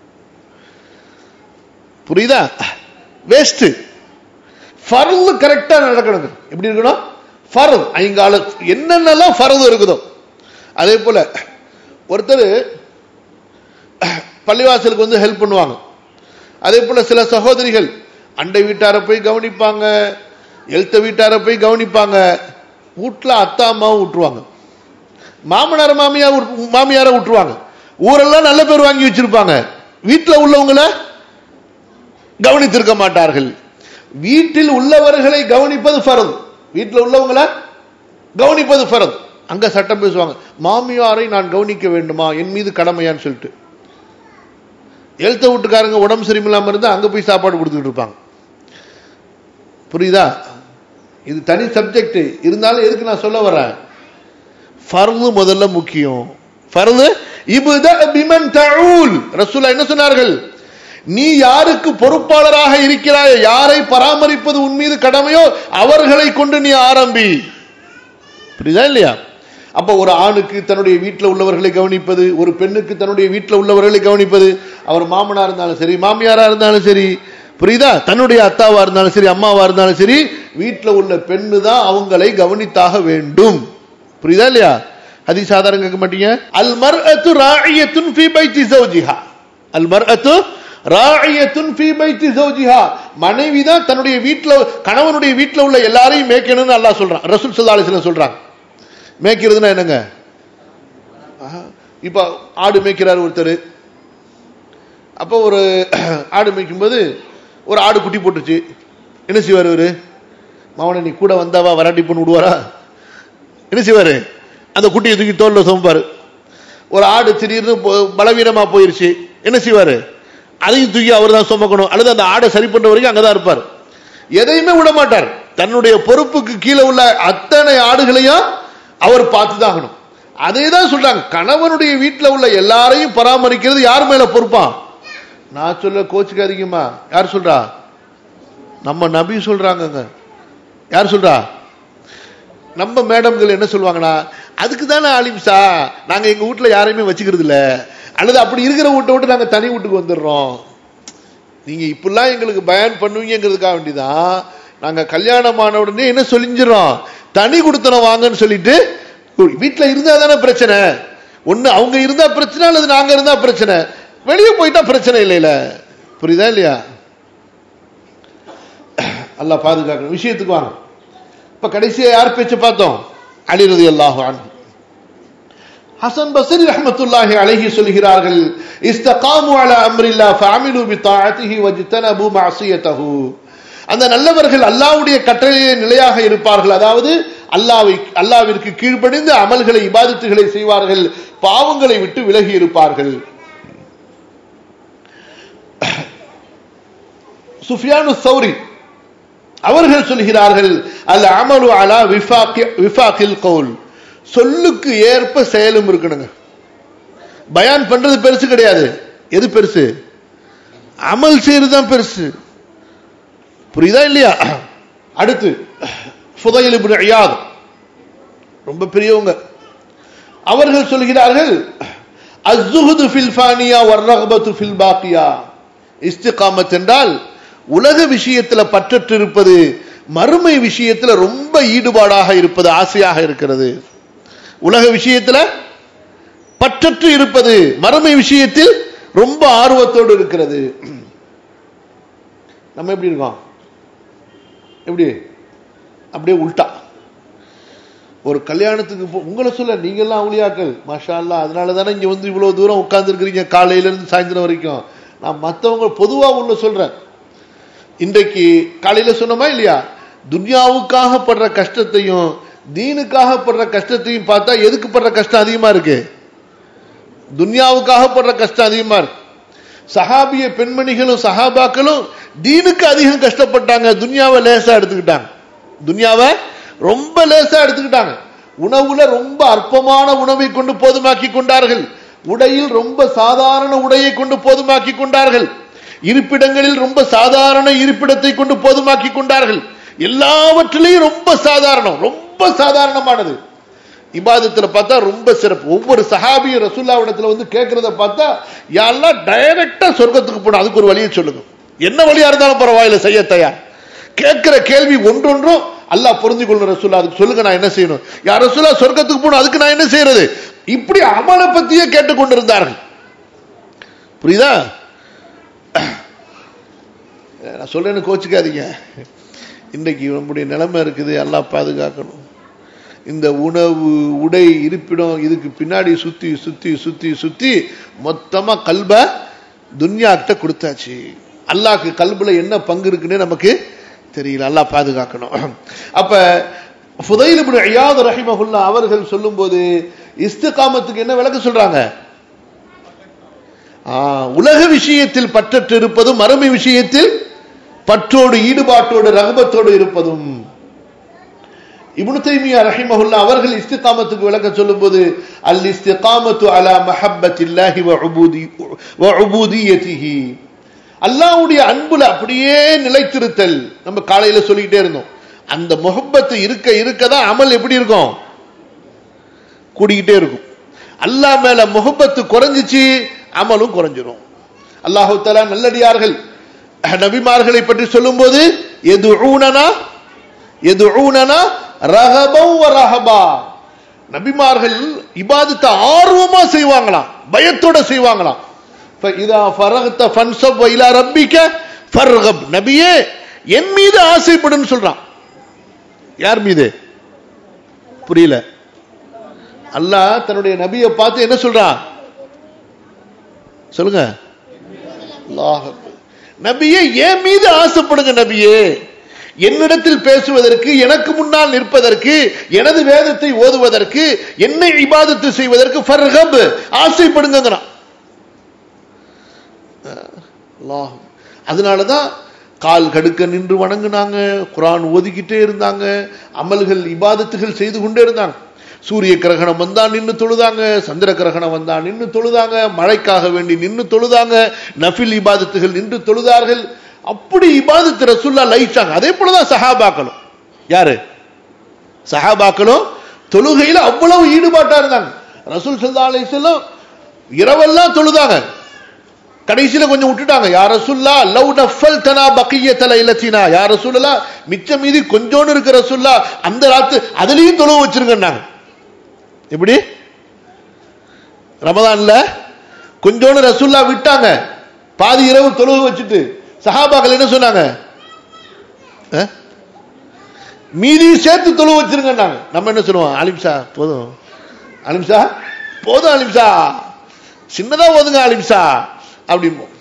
புரியுதா வேஸ்ட் ஃபரது கரெக்டா நடக்கணுங்க எப்படி இருக்கணும் ஃபரது ஐங்கால என்னென்னலாம் ஃபரது இருக்குதோ அதே போல ஒருத்தர் பள்ளிவாசலுக்கு வந்து ஹெல்ப் பண்ணுவாங்க அதே போல சில சகோதரிகள் அண்டை வீட்டார போய் கவனிப்பாங்க எழுத்த வீட்டார போய் கவனிப்பாங்க வீட்டுல அத்தா அம்மாவும் விட்டுருவாங்க மாமனார் மாமியா மாமியார விட்டுருவாங்க ஊரெல்லாம் நல்ல பேர் வாங்கி வச்சிருப்பாங்க வீட்டுல உள்ளவங்கள கவனித்திருக்க மாட்டார்கள் வீட்டில் உள்ளவர்களை கவனிப்பது ஃபரது வீட்டில் உள்ளவங்களை கவனிப்பது ஃபரது அங்க சட்டம் பேசுவாங்க மாமியாரை நான் கவனிக்க வேண்டுமா என் மீது கடமையான்னு சொல்லிட்டு எழுத்த வீட்டுக்காரங்க உடம்பு சரியில்லாம இருந்தா அங்க போய் சாப்பாடு கொடுத்துட்டு இருப்பாங்க புரியுதா இது தனி சப்ஜெக்ட் இருந்தாலும் எதுக்கு நான் சொல்ல வரேன் ஃபர்து முதல்ல முக்கியம் ஃபர்து இபுத பிமன் தஊல் ரசூலா என்ன சொன்னார்கள் நீ யாருக்கு பொறுப்பாளராக இருக்கிறாய் யாரை பராமரிப்பது உன் மீது கடமையோ அவர்களை கொண்டு நீ ஆரம்பி புரியுதா இல்லையா அப்ப ஒரு ஆணுக்கு தன்னுடைய வீட்டில் உள்ளவர்களை கவனிப்பது ஒரு பெண்ணுக்கு தன்னுடைய வீட்டில் உள்ளவர்களை கவனிப்பது அவர் மாமனா இருந்தாலும் சரி மாமியாரா இருந்தாலும் சரி புரியுதா தன்னுடைய அத்தாவா இருந்தாலும் சரி அம்மாவா இருந்தாலும் சரி வீட்டில் உள்ள பெண்ணு தான் அவங்களை கவனித்தாக வேண்டும் புரியுதா இல்லையா அதி சாதாரண கேட்க மாட்டீங்க அல் மர் அத்து ராயத்துன் ஃபி பைத்தி சௌஜிஹா அல் மர் அத்து ராயத்துன் ஃபி பைத்தி சௌஜிஹா மனைவி தான் தன்னுடைய வீட்டில் கணவனுடைய வீட்டில் உள்ள எல்லாரையும் மேய்க்கணும்னு அல்லாஹ் சொல்றான் ரசூல் சல்லா அலிஸ்லாம் சொல்றாங்க மேய்க்கிறதுனா என்னங்க இப்ப ஆடு மேய்க்கிறார் ஒருத்தர் அப்போ ஒரு ஆடு மேய்க்கும் போது ஒரு ஆடு குட்டி போட்டுச்சு என்ன செய்வார் இவரு மாவனை நீ கூட வந்தாவா வராட்டி பொண்ணு விடுவாரா என்ன செய்வாரு அந்த குட்டியை தூக்கி தோல்ல சுமப்பாரு ஒரு ஆடு திடீர்னு பலவீனமா போயிருச்சு என்ன செய்வாரு அதையும் தூக்கி அவர் தான் சுமக்கணும் அல்லது அந்த ஆடை சரி பண்ற வரைக்கும் அங்கதான் இருப்பார் எதையுமே விட மாட்டார் தன்னுடைய பொறுப்புக்கு கீழே உள்ள அத்தனை ஆடுகளையும் அவர் பார்த்து தான் ஆகணும் அதே தான் சொல்றாங்க கணவனுடைய வீட்டில் உள்ள எல்லாரையும் பராமரிக்கிறது யார் மேல பொறுப்பான் நான் சொல்ல கோச்சுக்காதீங்கம்மா யார் சொல்றா நம்ம நபி சொல்றாங்கங்க யார் சொல்றா நம்ம மேடம்கள் என்ன சொல்லுவாங்கன்னா அதுக்கு தானே ஆலிம்சா நாங்க எங்க வீட்டுல யாரையுமே வச்சுக்கிறது இல்ல அல்லது அப்படி இருக்கிற வீட்டை விட்டு நாங்க தனி வீட்டுக்கு வந்துடுறோம் நீங்க இப்படிலாம் எங்களுக்கு பயன் பண்ணுவீங்கிறதுக்காக வேண்டிதான் நாங்க கல்யாணமான உடனே என்ன சொல்லிஞ்சிடறோம் தனி கொடுத்தனம் வாங்கன்னு சொல்லிட்டு வீட்டுல இருந்தா தானே பிரச்சனை ஒண்ணு அவங்க இருந்தா பிரச்சனை அல்லது நாங்க இருந்தா பிரச்சனை வெளியே போயிட்டா பிரச்சனை இல்லைல புரியுதா இல்லையா அல்ல பாதுகாக்கணும் விஷயத்துக்கு வாங்க இப்ப கடைசியா யார் பேச்சு பார்த்தோம் அலிரதி அல்லாஹ் ஹசன் பசரி ரஹமத்துல்லாஹி அழகி சொல்கிறார்கள் இஸ்தகாமு அலா அம்ரில்லா ஃபஅமிலு பித்தாஅத்திஹி வஜ்தனபு மஅசியத்தஹு அந்த நல்லவர்கள் அல்லாஹ்வுடைய கட்டளையிலே நிலையாக இருப்பார்கள் அதாவது அல்லாவை அல்லாவிற்கு கீழ்ப்படிந்து அமல்களை இபாதத்துகளை செய்வார்கள் பாவங்களை விட்டு விலகி இருப்பார்கள் சுஃபியானு சௌரி அவர்கள் சொல்கிறார்கள் அல் அமலு அலா விஃபாக்கில் கவுல் சொல்லுக்கு ஏற்ப செயலும் இருக்கணுங்க பயான் பண்றது பெருசு கிடையாது எது பெருசு அமல் செய்யறது தான் பெருசு புரியுதா இல்லையா அடுத்து ஃபுதைல் இப்னு இயாத் ரொம்ப பெரியவங்க அவர்கள் சொல்கிறார்கள் அஸ்ஸுஹுது ஃபில் ஃபானியா வர்ரஹபத்து ஃபில் பாக்கியா இஸ்திகாமத் என்றால் உலக விஷயத்துல பற்றற்று இருப்பது மறுமை விஷயத்துல ரொம்ப ஈடுபாடாக இருப்பது ஆசையாக இருக்கிறது உலக விஷயத்துல பற்றற்று இருப்பது மறுமை விஷயத்தில் ரொம்ப ஆர்வத்தோடு இருக்கிறது நம்ம எப்படி இருக்கோம் எப்படி அப்படியே உல்டா ஒரு கல்யாணத்துக்கு போ உங்களை சொல்ல நீங்கெல்லாம் அவளியாக்கள் மாஷா அல்லா அதனால தானே இங்க வந்து இவ்வளவு தூரம் உட்கார்ந்து இருக்கிறீங்க காலையில இருந்து சாயந்தரம் வரைக்கும் நான் மற்றவங்க பொதுவா உள்ள சொல்றேன் இன்றைக்கு காலையில சொன்னோமா இல்லையா துன்யாவுக்காக படுற கஷ்டத்தையும் தீனுக்காக படுற கஷ்டத்தையும் பார்த்தா எதுக்கு படுற கஷ்டம் அதிகமா இருக்கு துன்யாவுக்காக படுற கஷ்டம் அதிகமா இருக்கு சஹாபிய பெண்மணிகளும் சஹாபாக்களும் தீனுக்கு அதிகம் கஷ்டப்பட்டாங்க துன்யாவை லேசா எடுத்துக்கிட்டாங்க துன்யாவை ரொம்ப லேசா எடுத்துக்கிட்டாங்க உணவுல ரொம்ப அற்பமான உணவை கொண்டு போதுமாக்கி கொண்டார்கள் உடையில் ரொம்ப சாதாரண உடையை கொண்டு போதுமாக்கி கொண்டார்கள் இருப்பிடங்களில் ரொம்ப சாதாரண இருப்பிடத்தை கொண்டு போதுமாக்கி கொண்டார்கள் எல்லாவற்றிலையும் ரொம்ப சாதாரணம் ரொம்ப சாதாரணமானது இபாதத்துல பார்த்தா ரொம்ப சிறப்பு ஒவ்வொரு சஹாபியும் ரசுல்லாவிடத்துல வந்து கேட்கறத பார்த்தா யாரெல்லாம் டைரக்டா சொர்க்கத்துக்கு போகணும் அதுக்கு ஒரு வழியை சொல்லுங்க என்ன வழியா இருந்தாலும் பரவாயில்ல செய்ய தயார் கேட்கிற கேள்வி ஒன்றொன்றும் அல்லாஹ் பொருந்தி கொள்ளும் ரசூல்லா அதுக்கு சொல்லுங்க நான் என்ன செய்யணும் யார் ரசூல்லா சொர்க்கத்துக்கு போகணும் அதுக்கு நான் என்ன செய்யறது இப்படி அமலை பத்தியே கேட்டுக்கொண்டிருந்தார்கள் புரியுதா நான் சொல்றேன்னு கோச்சுக்காதீங்க இன்றைக்கு நம்முடைய நிலைமை இருக்குது எல்லாம் பாதுகாக்கணும் இந்த உணவு உடை இருப்பிடம் இதுக்கு பின்னாடி சுத்தி சுத்தி சுத்தி சுத்தி மொத்தமா கல்ப துன்யாக்கிட்ட கொடுத்தாச்சு அல்லாஹ்க்கு கல்புல என்ன பங்கு இருக்குன்னு நமக்கு தெரியல அல்லாஹ் பாதுகாக்கணும் அப்ப ஃபுதைல் இப்னு இயாத் ரஹிமஹுல்லா அவர்கள் சொல்லும்போது இஸ்திகாமத்துக்கு என்ன விளக்க சொல்றாங்க உலக விஷயத்தில் பற்றற்று இருப்பதும் மறுமை விஷயத்தில் பற்றோடு ஈடுபாட்டோடு ரகபத்தோடு இருப்பதும் இப்னு தைமியா ரஹிமஹுல்லா அவர்கள் இஸ்திகாமத்துக்கு விளக்க சொல்லும்போது அல் இஸ்திகாமத்து அலா மஹப்பத்தில்லாஹி வ உபூதி வ உபூதியதிஹி அல்லாஹ்வுடைய அன்புல அப்படியே நிலைத்திருத்தல் நம்ம காலையில சொல்லிக்கிட்டே இருந்தோம் அந்த முகப்பத்து இருக்க இருக்க தான் அமல் எப்படி இருக்கும் கூடிக்கிட்டே இருக்கும் அல்லாஹ் மேல முகப்பத்து குறைஞ்சிச்சு அமலும் குறைஞ்சிரும் அல்லாஹு தலா நல்லடியார்கள் நபிமார்களை பற்றி சொல்லும்போது எது ஊனனா எது ஊனனா ரகபம் ரஹபா நபிமார்கள் இபாதத்தை ஆர்வமா செய்வாங்களாம் பயத்தோட செய்வாங்களாம் இதா ஃபரகத்த ஃபன்சப் வைலா ரப்பிக்க ஃபர்கப் நபியே என் மீது ஆசைப்படுன்னு சொல்றான் யார் மீது புரியல அல்லாஹ் தன்னுடைய நபியை பார்த்து என்ன சொல்றான் சொல்லுங்க நபியே என் மீது ஆசைப்படுங்க நபியே என்னிடத்தில் பேசுவதற்கு எனக்கு முன்னால் நிற்பதற்கு எனது வேதத்தை ஓதுவதற்கு என்னை இபாதத்து செய்வதற்கு ஃபர்ஹப் ஆசைப்படுங்கிறான் அதனாலதான் கால் கடுக்க நின்று வணங்குனாங்க குரான் ஓதிக்கிட்டே இருந்தாங்க அமல்கள் இபாதத்துகள் செய்து கொண்டே இருந்தாங்க சூரிய கிரகணம் வந்தா நின்னு தொழுதாங்க சந்திர கிரகணம் வந்தா நின்னு தொழுதாங்க மழைக்காக வேண்டி நின்னு தொழுதாங்க நஃபில் இபாதத்துகள் நின்று தொழுதார்கள் அப்படி இபாதத்து ரசுல்லா லைச்சாங்க அதே போலதான் சஹாபாக்களும் யாரு சஹாபாக்களும் தொழுகையில அவ்வளவு ஈடுபாட்டா இருந்தாங்க ரசூல் சல்லா அலிஸ்லாம் இரவெல்லாம் தொழுதாங்க கடைசியில கொஞ்சம் விட்டுட்டாங்க யார் ரசுல்லா லவ் நஃபல் தனா பக்கிய தல இல்லத்தினா யார் ரசூல்லா மிச்சம் மீதி கொஞ்சோண்டு இருக்கிற ரசுல்லா அந்த ராத்து அதுலயும் தொழுவ வச்சிருங்கன்னாங்க எப்படி ரமதான்ல கொஞ்சோண்டு ரசுல்லா விட்டாங்க பாதி இரவு தொழுவ வச்சுட்டு சஹாபாக்கள் என்ன சொன்னாங்க அஹ்? மீதியும் சேர்த்து தொழுவ வச்சிருங்கன்னாங்க நம்ம என்ன சொல்லுவோம் அலிம்சா போதும் அலிம்சா போதும் அலிம்சா சின்னதா ஓதுங்க அலிம்சா அப்படிம்போம்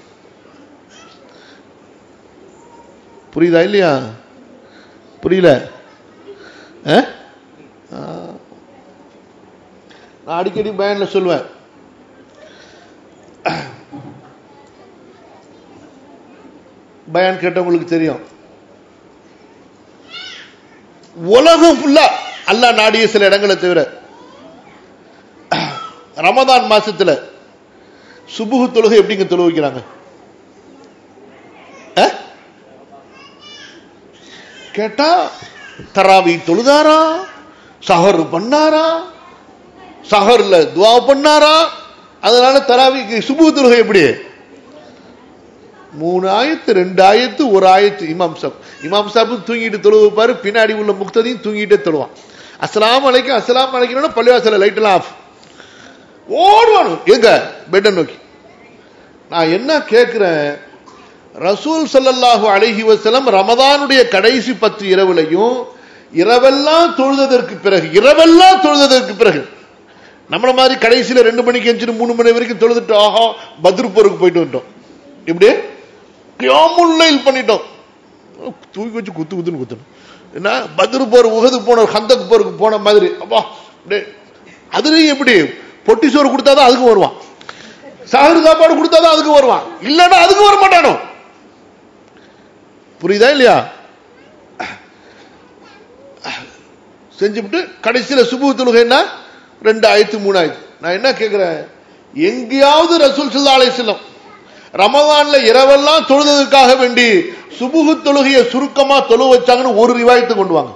புரியுதா இல்லையா புரியல அஹ்? ஆ. நான் அடிக்கடி பயன்ல சொல்லுவேன் பயான் கேட்டவங்களுக்கு தெரியும் உலகம் ஃபுல்லா அல்லாஹ் நாடிய சில இடங்களை தவிர ரமதான் மாசத்துல சுபுகு தொழுகை எப்படிங்க தொழு வைக்கிறாங்க அஹ்? கேட்டா தராவி தொழுதாரா சஹர் பண்ணாரா சஹர்ல துவா பண்ணாரா அதனால தராவிக்கு சுபு தொழுகை எப்படி மூணு ஆயத்து ரெண்டு ஆயத்து ஒரு ஆயத்து இமாம் சாப் இமாம் சாப் தூங்கிட்டு தொழுவு பாரு பின்னாடி உள்ள முக்ததையும் தூங்கிட்டே தொழுவான் அஸ்லாம் அலைக்கும் அஸ்லாம் அலைக்கணும்னா பள்ளிவாசல லைட் எல்லாம் ஆஃப் ஓடுவானு எங்க பெட்டை நோக்கி நான் என்ன கேட்கிறேன் ரசூல் ஸல்லல்லாஹு அலைஹி வஸல்லம் ரமதானுடைய கடைசி பத்து இரவுலையும் இரவெல்லாம் தொழுததற்கு பிறகு இரவெல்லாம் தொழுததற்கு பிறகு நம்மள மாதிரி கடைசியில ரெண்டு மணிக்கு எஞ்சிட்டு மூணு மணி வரைக்கும் தொழுதுட்டு ஆஹா பத்ர் போருக்கு போயிட்டு வந்துட்டோம் இப்படி கியாமுல்லைல் பண்ணிட்டோம் தூக்கி வச்சு குத்து குத்துன்னு குத்தணும் என்ன பத்ரு போர் உகது போன ஹந்தக் போருக்கு போன மாதிரி அப்பா அப்படியே அதுலயும் எப்படி பொட்டி சோறு கொடுத்தாதான் அதுக்கு வருவான் சாகர் சாப்பாடு கொடுத்தாதான் அதுக்கு வருவான் இல்லைன்னா அதுக்கு வர மாட்டானோ புரியுதா இல்லையா செஞ்சுவிட்டு கடைசியில சுபு தொழுகைன்னா ரெண்டு ஆயிரத்து மூணு ஆயிரத்து நான் என்ன கேட்கிறேன் எங்கேயாவது ரசூல் சல்லா அலைஹிஸ்ஸலாம் ரமதான்ல இரவெல்லாம் தொழுதற்காக வேண்டி சுபுகு தொழுகையை சுருக்கமா தொழு வச்சாங்கன்னு ஒரு ரிவாயத்தை கொண்டு வாங்க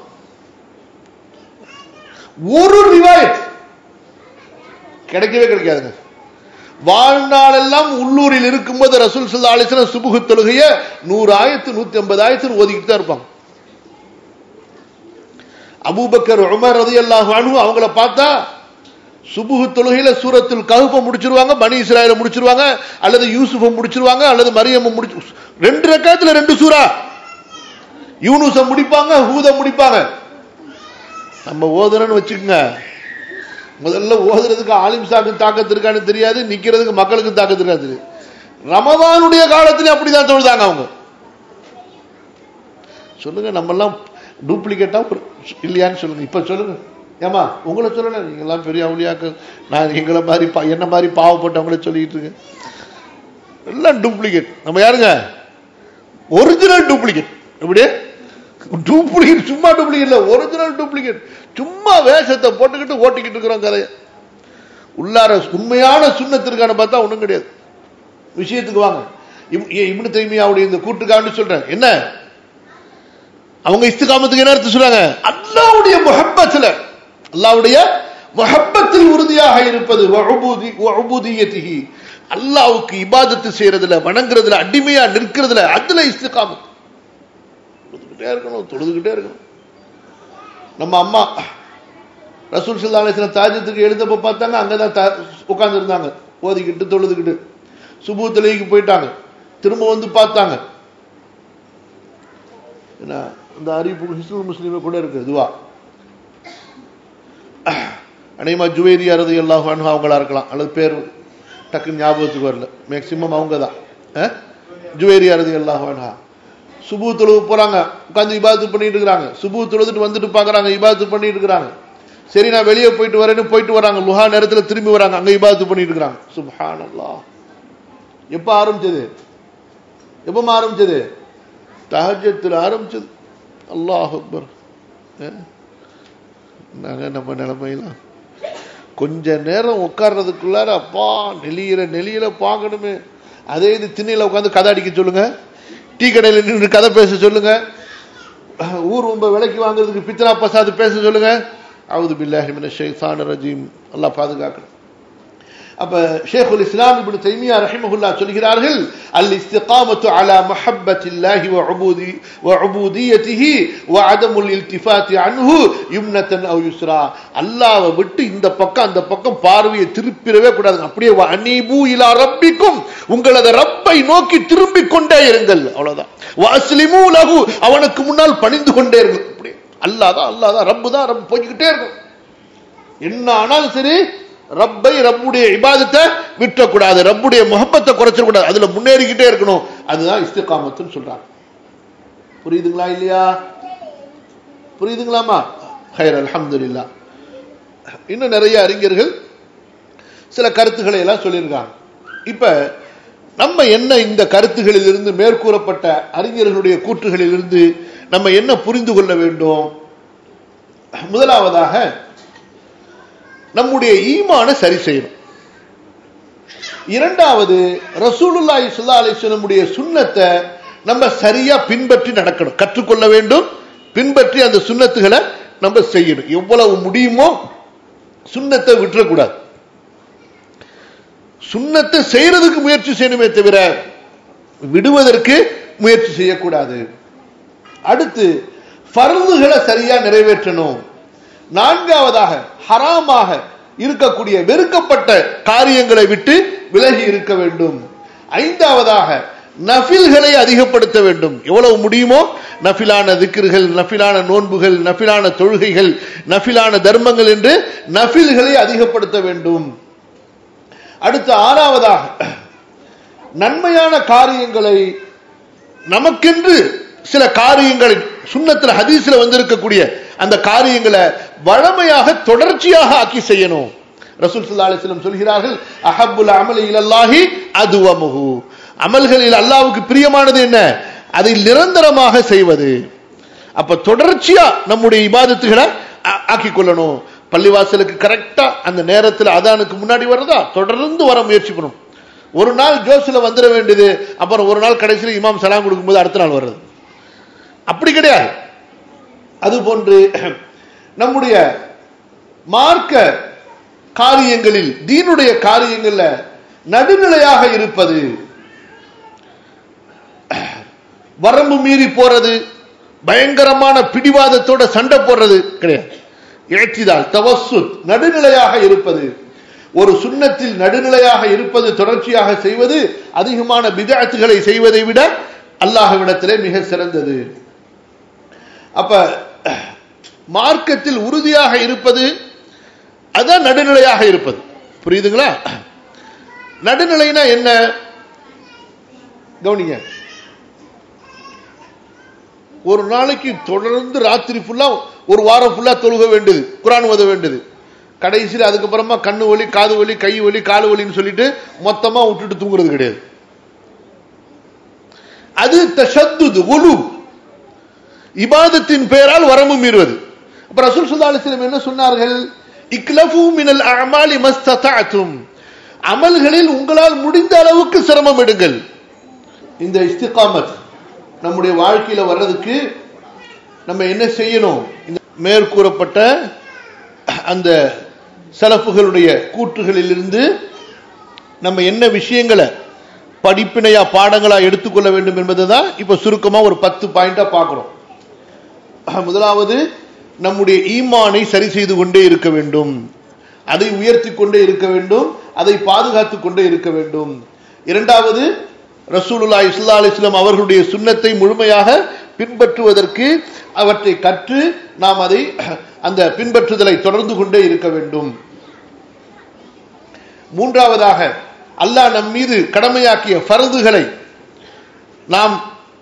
ஒரு ரிவாயத் கிடைக்கவே கிடைக்காதுங்க வாழ்நாளெல்லாம் உள்ளூரில் இருக்கும்போது ரசூல் சல்லா அலிஸ்லாம் சுபுகு தொழுகைய நூறு ஆயிரத்து நூத்தி ஐம்பது ஆயிரத்து ஒதுக்கிட்டு தான் இருப்பாங்க அபூபக்கர் உமர் ரதி அல்லாஹ் அவங்கள பார்த்தா சுபுகு தொழுகையில சூரத்துல் கஹுப்ப முடிச்சிருவாங்க பனி இஸ்ராயல முடிச்சிருவாங்க அல்லது யூசுஃப முடிச்சிருவாங்க அல்லது மரியம்ம முடிச்சு ரெண்டு ரக்காத்துல ரெண்டு சூரா யூனுஸ முடிப்பாங்க ஹூத முடிப்பாங்க நம்ம ஓதுறன்னு வச்சுக்கோங்க முதல்ல ஓதுறதுக்கு ஆலிம் சாக்கு தாக்கத்து இருக்கான்னு தெரியாது நிக்கிறதுக்கு மக்களுக்கு தாக்கத்து இருக்காது ரமதானுடைய காலத்துல அப்படிதான் தொழுதாங்க அவங்க சொல்லுங்க நம்ம எல்லாம் டூப்ளிகேட்டா இல்லையான்னு சொல்லுங்க இப்ப சொல்லுங்க ஏமா உங்களை சொல்லல நீங்கெல்லாம் பெரிய அவளியாக்க நான் எங்களை மாதிரி பா- என்ன மாதிரி பாவப்பட்டவங்கள சொல்லிட்டு இருக்கேன் எல்லாம் டூப்ளிகேட் நம்ம யாருங்க ஒரிஜினல் டூப்ளிகேட் எப்படி டூப்ளிகேட் சும்மா டூப்ளிகேட் இல்ல ஒரிஜினல் டூப்ளிகேட் சும்மா வேஷத்தை போட்டுக்கிட்டு ஓட்டிக்கிட்டு இருக்கிறோம் கதையை உள்ளார உண்மையான சுண்ணத்திற்கான பார்த்தா ஒண்ணும் கிடையாது விஷயத்துக்கு வாங்க இப்- ஏ, இப்னு தைமியாவுடைய இந்த கூட்டுக்கான்னு சொல்றேன் என்ன அவங்க இஸ்திகாமத்துக்கு என்ன அர்த்தம் சொல்றாங்க அல்லாவுடைய முஹப்பத்துல அல்லாவுடைய முஹப்பத்தில் உறுதியாக இருப்பது வஉபூதி வஉபூதியத்திஹி அல்லாவுக்கு இபாதத்து செய்யறதுல வணங்குறதுல அடிமையா நிற்கிறதுல அதுல இஸ்திகாமத் தொழுதுகிட்டே இருக்கணும் தொழுதுகிட்டே இருக்கணும் நம்ம அம்மா ரசூல் சல்லா அலிஸ்லாம் தாஜத்துக்கு எழுந்தப்ப பார்த்தாங்க அங்கதான் உட்கார்ந்து இருந்தாங்க ஓதிக்கிட்டு தொழுதுகிட்டு சுபு தொழுகைக்கு போயிட்டாங்க திரும்ப வந்து பார்த்தாங்க என்ன இந்த அறிவிப்பு ஹிஸ்புல் முஸ்லீமே கூட இருக்கு இதுவா அனைமா ஜுவேரி அறது எல்லாம் அவங்களா இருக்கலாம் அல்லது பேர் டக்குன்னு ஞாபகத்துக்கு வரல மேக்சிமம் அவங்க தான் ஜுவேரி அறது எல்லாம் சுபு தொழுவு போறாங்க உட்காந்து இபாதத்து பண்ணிட்டு இருக்கிறாங்க சுபு தொழுதுட்டு வந்துட்டு பாக்குறாங்க இபாதத்து பண்ணிட்டு இருக்கிறாங்க சரி நான் வெளியே போயிட்டு வரேன்னு போயிட்டு வராங்க லுஹா நேரத்துல திரும்பி வராங்க அங்க இபாதத்து பண்ணிட்டு இருக்கிறாங்க சுப்ஹானல்லாஹ் எப்ப ஆரம்பிச்சது எப்ப ஆரம்பிச்சது தஹஜத்தில் ஆரம்பிச்சது அல்லாஹ் அக்பர் அஹ்? நாங்க நம்ம நிலைமையெல்லாம் கொஞ்ச நேரம் உட்கார்றதுக்குள்ளார அப்பா நெளியிற நெளியில பார்க்கணுமே அதே இது திண்ணையில உட்காந்து கதை அடிக்க சொல்லுங்க டீ கடையில் நின்று கதை பேச சொல்லுங்க ஊர் ரொம்ப விலைக்கு வாங்குறதுக்கு பித்னா பசாது பேச சொல்லுங்க அவுது பில்லாஹி மினஷ் ஷைத்தானிர் ரஜீம் அல்லாஹ் பாதுகாக்கணும் அப்ப ஷேகுல் இஸ்லாம் இப்னு தைமியா ரஹிமஹுல்லா சொல்கிறார்கள் அல் இஸ்திகாமத்து அலா மஹப்பத்தில்லாஹி வ உபூதி வ உபூதியத்திஹி வ அதமுல் இல்திஃபாத்தி அன்ஹு யும்னத்தன் அவ் யுஸ்ரா அல்லாஹ்வை விட்டு இந்த பக்கம் அந்த பக்கம் பார்வையை திருப்பிடவே கூடாது அப்படியே வ அனீபு இலா ரப்பிக்கும் உங்களது ரப்பை நோக்கி திரும்பிக் கொண்டே இருங்கள் அவ்வளவுதான் வ அஸ்லிமு லஹு அவனுக்கு முன்னால் பணிந்து கொண்டே இருங்கள் அப்படியே அல்லாஹ் தான் அல்லாஹ் தான் ரப்பு தான் ரப்பு போய்க்கிட்டே இருக்கும் என்ன ஆனாலும் சரி ரப்பை ரப்புடைய இபாதத்தை விட்டக்கூடாது ரப்புடைய முகப்பத்தை குறைச்சிடக்கூடாது அதுல முன்னேறிக்கிட்டே இருக்கணும் அதுதான் இஸ்திகாமத்துன்னு சொல்றாங்க புரியுதுங்களா இல்லையா புரியுதுங்களாமா ஹைர் அல்ஹம்துலில்லா இன்னும் நிறைய அறிஞர்கள் சில கருத்துக்களை எல்லாம் சொல்லியிருக்காங்க இப்ப நம்ம என்ன இந்த கருத்துகளில் இருந்து மேற்கூறப்பட்ட அறிஞர்களுடைய கூற்றுகளில் இருந்து நம்ம என்ன புரிந்து கொள்ள வேண்டும் முதலாவதாக நம்முடைய ஈமான சரி செய்யணும் இரண்டாவது ரசூலுல்லாஹி ஸல்லல்லாஹு அலைஹி வஸல்லமுடைய சுன்னத்தை நம்ம சரியா பின்பற்றி நடக்கணும் கற்றுக்கொள்ள வேண்டும் பின்பற்றி அந்த சுன்னத்துகளை நம்ம செய்யணும் எவ்வளவு முடியுமோ சுன்னத்தை விட்டுறக்கூடாது சுன்னத்தை செய்யறதுக்கு முயற்சி செய்யணுமே தவிர விடுவதற்கு முயற்சி செய்யக்கூடாது அடுத்து ஃபர்துகளை சரியா நிறைவேற்றணும் நான்காவதாக ஹராமாக இருக்கக்கூடிய வெறுக்கப்பட்ட காரியங்களை விட்டு விலகி இருக்க வேண்டும் ஐந்தாவதாக நஃபில்களை அதிகப்படுத்த வேண்டும் எவ்வளவு முடியுமோ நஃபிலான திக்ர்கள் நஃபிலான நோன்புகள் நஃபிலான தொழுகைகள் நஃபிலான தர்மங்கள் என்று நஃபில்களை அதிகப்படுத்த வேண்டும் அடுத்த ஆறாவதாக நன்மையான காரியங்களை நமக்கென்று சில காரியங்களை சுண்ணத்தில் ஹதீஸ்ல வந்திருக்கக்கூடிய அந்த காரியங்களை வழமையாக தொடர்ச்சியாக ஆக்கி செய்யணும் ரசூல் சல்லா அலிஸ்லம் சொல்கிறார்கள் அஹப்புல் அமல இலல்லாஹி அதுவமுகு அமல்களில் அல்லாவுக்கு பிரியமானது என்ன அதை நிரந்தரமாக செய்வது அப்ப தொடர்ச்சியா நம்முடைய இபாதத்துகளை ஆக்கி கொள்ளணும் பள்ளிவாசலுக்கு கரெக்டா அந்த நேரத்தில் அதானுக்கு முன்னாடி வர்றதா தொடர்ந்து வர முயற்சி பண்ணும் ஒரு நாள் ஜோஸ்ல வந்துட வேண்டியது அப்புறம் ஒரு நாள் கடைசியில் இமாம் சலாம் கொடுக்கும்போது அடுத்த நாள் வர்றது அப்படி கிடையாது அது போன்று நம்முடைய மார்க்க காரியங்களில் தீனுடைய காரியங்கள்ல நடுநிலையாக இருப்பது வரம்பு மீறி போறது பயங்கரமான பிடிவாதத்தோட சண்டை போடுறது கிடையாது இழச்சிதால் தவசு நடுநிலையாக இருப்பது ஒரு சுண்ணத்தில் நடுநிலையாக இருப்பது தொடர்ச்சியாக செய்வது அதிகமான விதாத்துகளை செய்வதை விட அல்லாஹ்விடத்திலே மிக சிறந்தது அப்ப மார்க்கத்தில் உறுதியாக இருப்பது அதான் நடுநிலையாக இருப்பது புரியுதுங்களா நடுநிலைனா என்ன கவனிங்க ஒரு நாளைக்கு தொடர்ந்து ராத்திரி ஃபுல்லா ஒரு வாரம் ஃபுல்லா தொழுக வேண்டியது குரான் ஓத வேண்டியது கடைசியில் அதுக்கப்புறமா கண்ணு வலி காது வலி கை வலி காலு வலின்னு சொல்லிட்டு மொத்தமா விட்டுட்டு தூங்குறது கிடையாது அது தஷத்துது ஒலு இபாதத்தின் பெயரால் வரம்பு மீறுவது அப்ப ரசூல் சுல்லா அலிஸ்லம் என்ன சொன்னார்கள் இக்லஃபு மினல் அமாலி மஸ்ததாத்தும் அமல்களில் உங்களால் முடிந்த அளவுக்கு சிரமம் எடுங்கள் இந்த இஸ்திகாமத் நம்முடைய வாழ்க்கையில வர்றதுக்கு நம்ம என்ன செய்யணும் இந்த மேற்கூறப்பட்ட அந்த செலப்புகளுடைய கூற்றுகளிலிருந்து நம்ம என்ன விஷயங்களை படிப்பினையா பாடங்களா எடுத்துக்கொள்ள வேண்டும் என்பதுதான் இப்ப சுருக்கமா ஒரு பத்து பாயிண்டா பார்க்கிறோம் முதலாவது நம்முடைய ஈமானை சரி செய்து கொண்டே இருக்க வேண்டும் அதை உயர்த்தி கொண்டே இருக்க வேண்டும் அதை பாதுகாத்து கொண்டே இருக்க வேண்டும் இரண்டாவது ரசூலுல்லா இஸ்லா அலிஸ்லாம் அவர்களுடைய சுண்ணத்தை முழுமையாக பின்பற்றுவதற்கு அவற்றை கற்று நாம் அதை அந்த பின்பற்றுதலை தொடர்ந்து கொண்டே இருக்க வேண்டும் மூன்றாவதாக அல்லாஹ் நம் மீது கடமையாக்கிய ஃபரதுகளை நாம்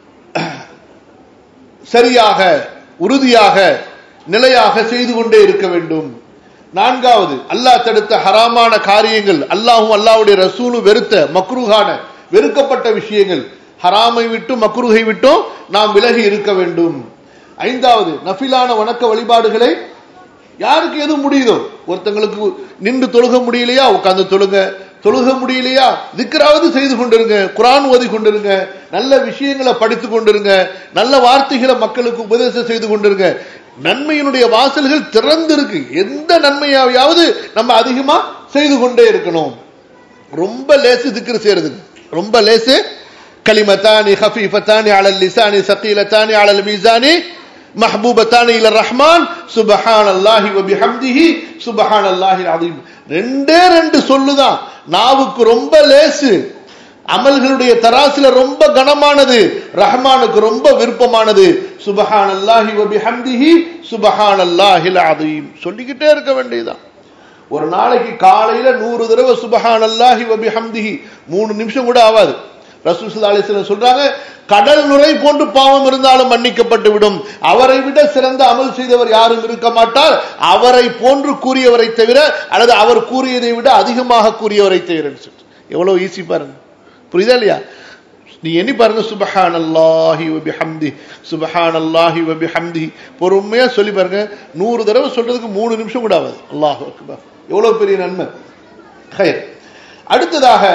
சரியாக உறுதியாக நிலையாக செய்து கொண்டே இருக்க வேண்டும் நான்காவது அல்லாஹ் தடுத்த ஹராமான காரியங்கள் அல்லாஹும் அல்லாஹுடைய ரசூலும் வெறுத்த மக்ருகான வெறுக்கப்பட்ட விஷயங்கள் ஹராமை விட்டும் மக்ருகை விட்டும் நாம் விலகி இருக்க வேண்டும் ஐந்தாவது நஃபிலான வணக்க வழிபாடுகளை யாருக்கு எது முடியுதோ ஒருத்தங்களுக்கு நின்று தொழுக முடியலையா உட்கார்ந்து தொழுங்க தொழுக முடியலையா திக்கராவது செய்து கொண்டிருங்க குரான் ஓதி கொண்டிருங்க நல்ல விஷயங்களை படித்து கொண்டிருங்க நல்ல வார்த்தைகளை மக்களுக்கு உபதேசம் செய்து கொண்டிருங்க நன்மையினுடைய வாசல்கள் திறந்து இருக்கு எந்த நன்மையாவது நம்ம அதிகமா செய்து கொண்டே இருக்கணும் ரொம்ப லேசு திக்ரு செய்யறது ரொம்ப லேசு கலிமத்தானி ஹஃபீஃபத்தானி அலல் லிசானி சகீலத்தானி அலல் மீசானி மஹபூபத்தானி இல ரஹ்மான் சுபஹான் அல்லாஹி வபிஹம்திஹி சுபஹான் அல்லாஹி அதீம் ரெண்டே ரெண்டு சொல்லுதான் நாவுக்கு ரொம்ப லேசு அமல்களுடைய தராசுல ரொம்ப கனமானது ரஹ்மானுக்கு ரொம்ப விருப்பமானது சுபஹான் அல்லாஹி வபிஹம்திஹி சுபஹான் அல்லாஹில் அதீம் சொல்லிக்கிட்டே இருக்க வேண்டியதுதான் ஒரு நாளைக்கு காலையில நூறு தடவை சுபஹான் அல்லாஹி வபிஹம்திஹி மூணு நிமிஷம் கூட ஆகாது ரசூசுல்லா அலிஸ்லாம் சொல்றாங்க கடல் நுரை போன்று பாவம் இருந்தாலும் மன்னிக்கப்பட்டு விடும் அவரை விட சிறந்த அமல் செய்தவர் யாரும் இருக்க மாட்டார் அவரை போன்று கூறியவரை தவிர அல்லது அவர் கூறியதை விட அதிகமாக கூறியவரை தவிர எவ்வளவு ஈஸி பாருங்க புரியுதா இல்லையா நீ எண்ணி பாருங்க சுபஹான் அல்லாஹி வபிஹம்தி சுபஹான் அல்லாஹி வபிஹம்தி பொறுமையா சொல்லி பாருங்க நூறு தடவை சொல்றதுக்கு மூணு நிமிஷம் கூட ஆகாது அல்லாஹ் அக்பர் எவ்வளவு பெரிய நன்மை ஹயர் அடுத்ததாக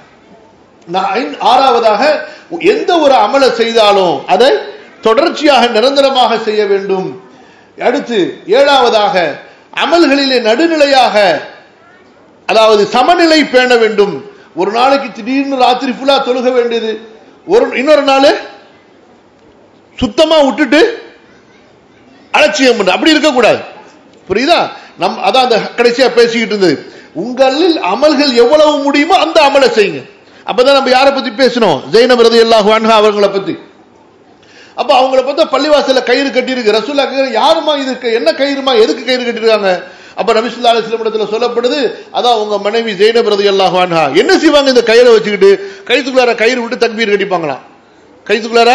ஆறாவதாக எந்த ஒரு அமலை செய்தாலும் அதை தொடர்ச்சியாக நிரந்தரமாக செய்ய வேண்டும் அடுத்து ஏழாவதாக அமல்களிலே நடுநிலையாக அதாவது சமநிலை பேண வேண்டும் ஒரு நாளைக்கு திடீர்னு ராத்திரி ஃபுல்லா தொழுக வேண்டியது ஒரு இன்னொரு நாள் சுத்தமா விட்டுட்டு அலட்சியம் பண்ண அப்படி இருக்கக்கூடாது புரியுதா நம் அதான் அந்த கடைசியா பேசிக்கிட்டு இருந்தது உங்களில் அமல்கள் எவ்வளவு முடியுமோ அந்த அமலை செய்யுங்க அப்பதான் நம்ம யாரை பத்தி பேசணும் ஜெயினப் ரதி அல்லாஹு அன்ஹா அவங்கள பத்தி அப்ப அவங்கள பார்த்தா பள்ளிவாசல கயிறு கட்டியிருக்கு ரசூல்லா யாருமா இதுக்கு என்ன கயிறுமா எதுக்கு கயிறு கட்டிருக்காங்க அப்ப நபிசுல்லா அலிஸ்லம் இடத்துல சொல்லப்படுது அதான் உங்க மனைவி ஜெயினப் ரதி அல்லாஹு அன்ஹா என்ன செய்வாங்க இந்த கயிறை வச்சுக்கிட்டு கைத்துக்குள்ளார கயிறு விட்டு தக்பீர் கட்டிப்பாங்களாம் கைத்துக்குள்ளார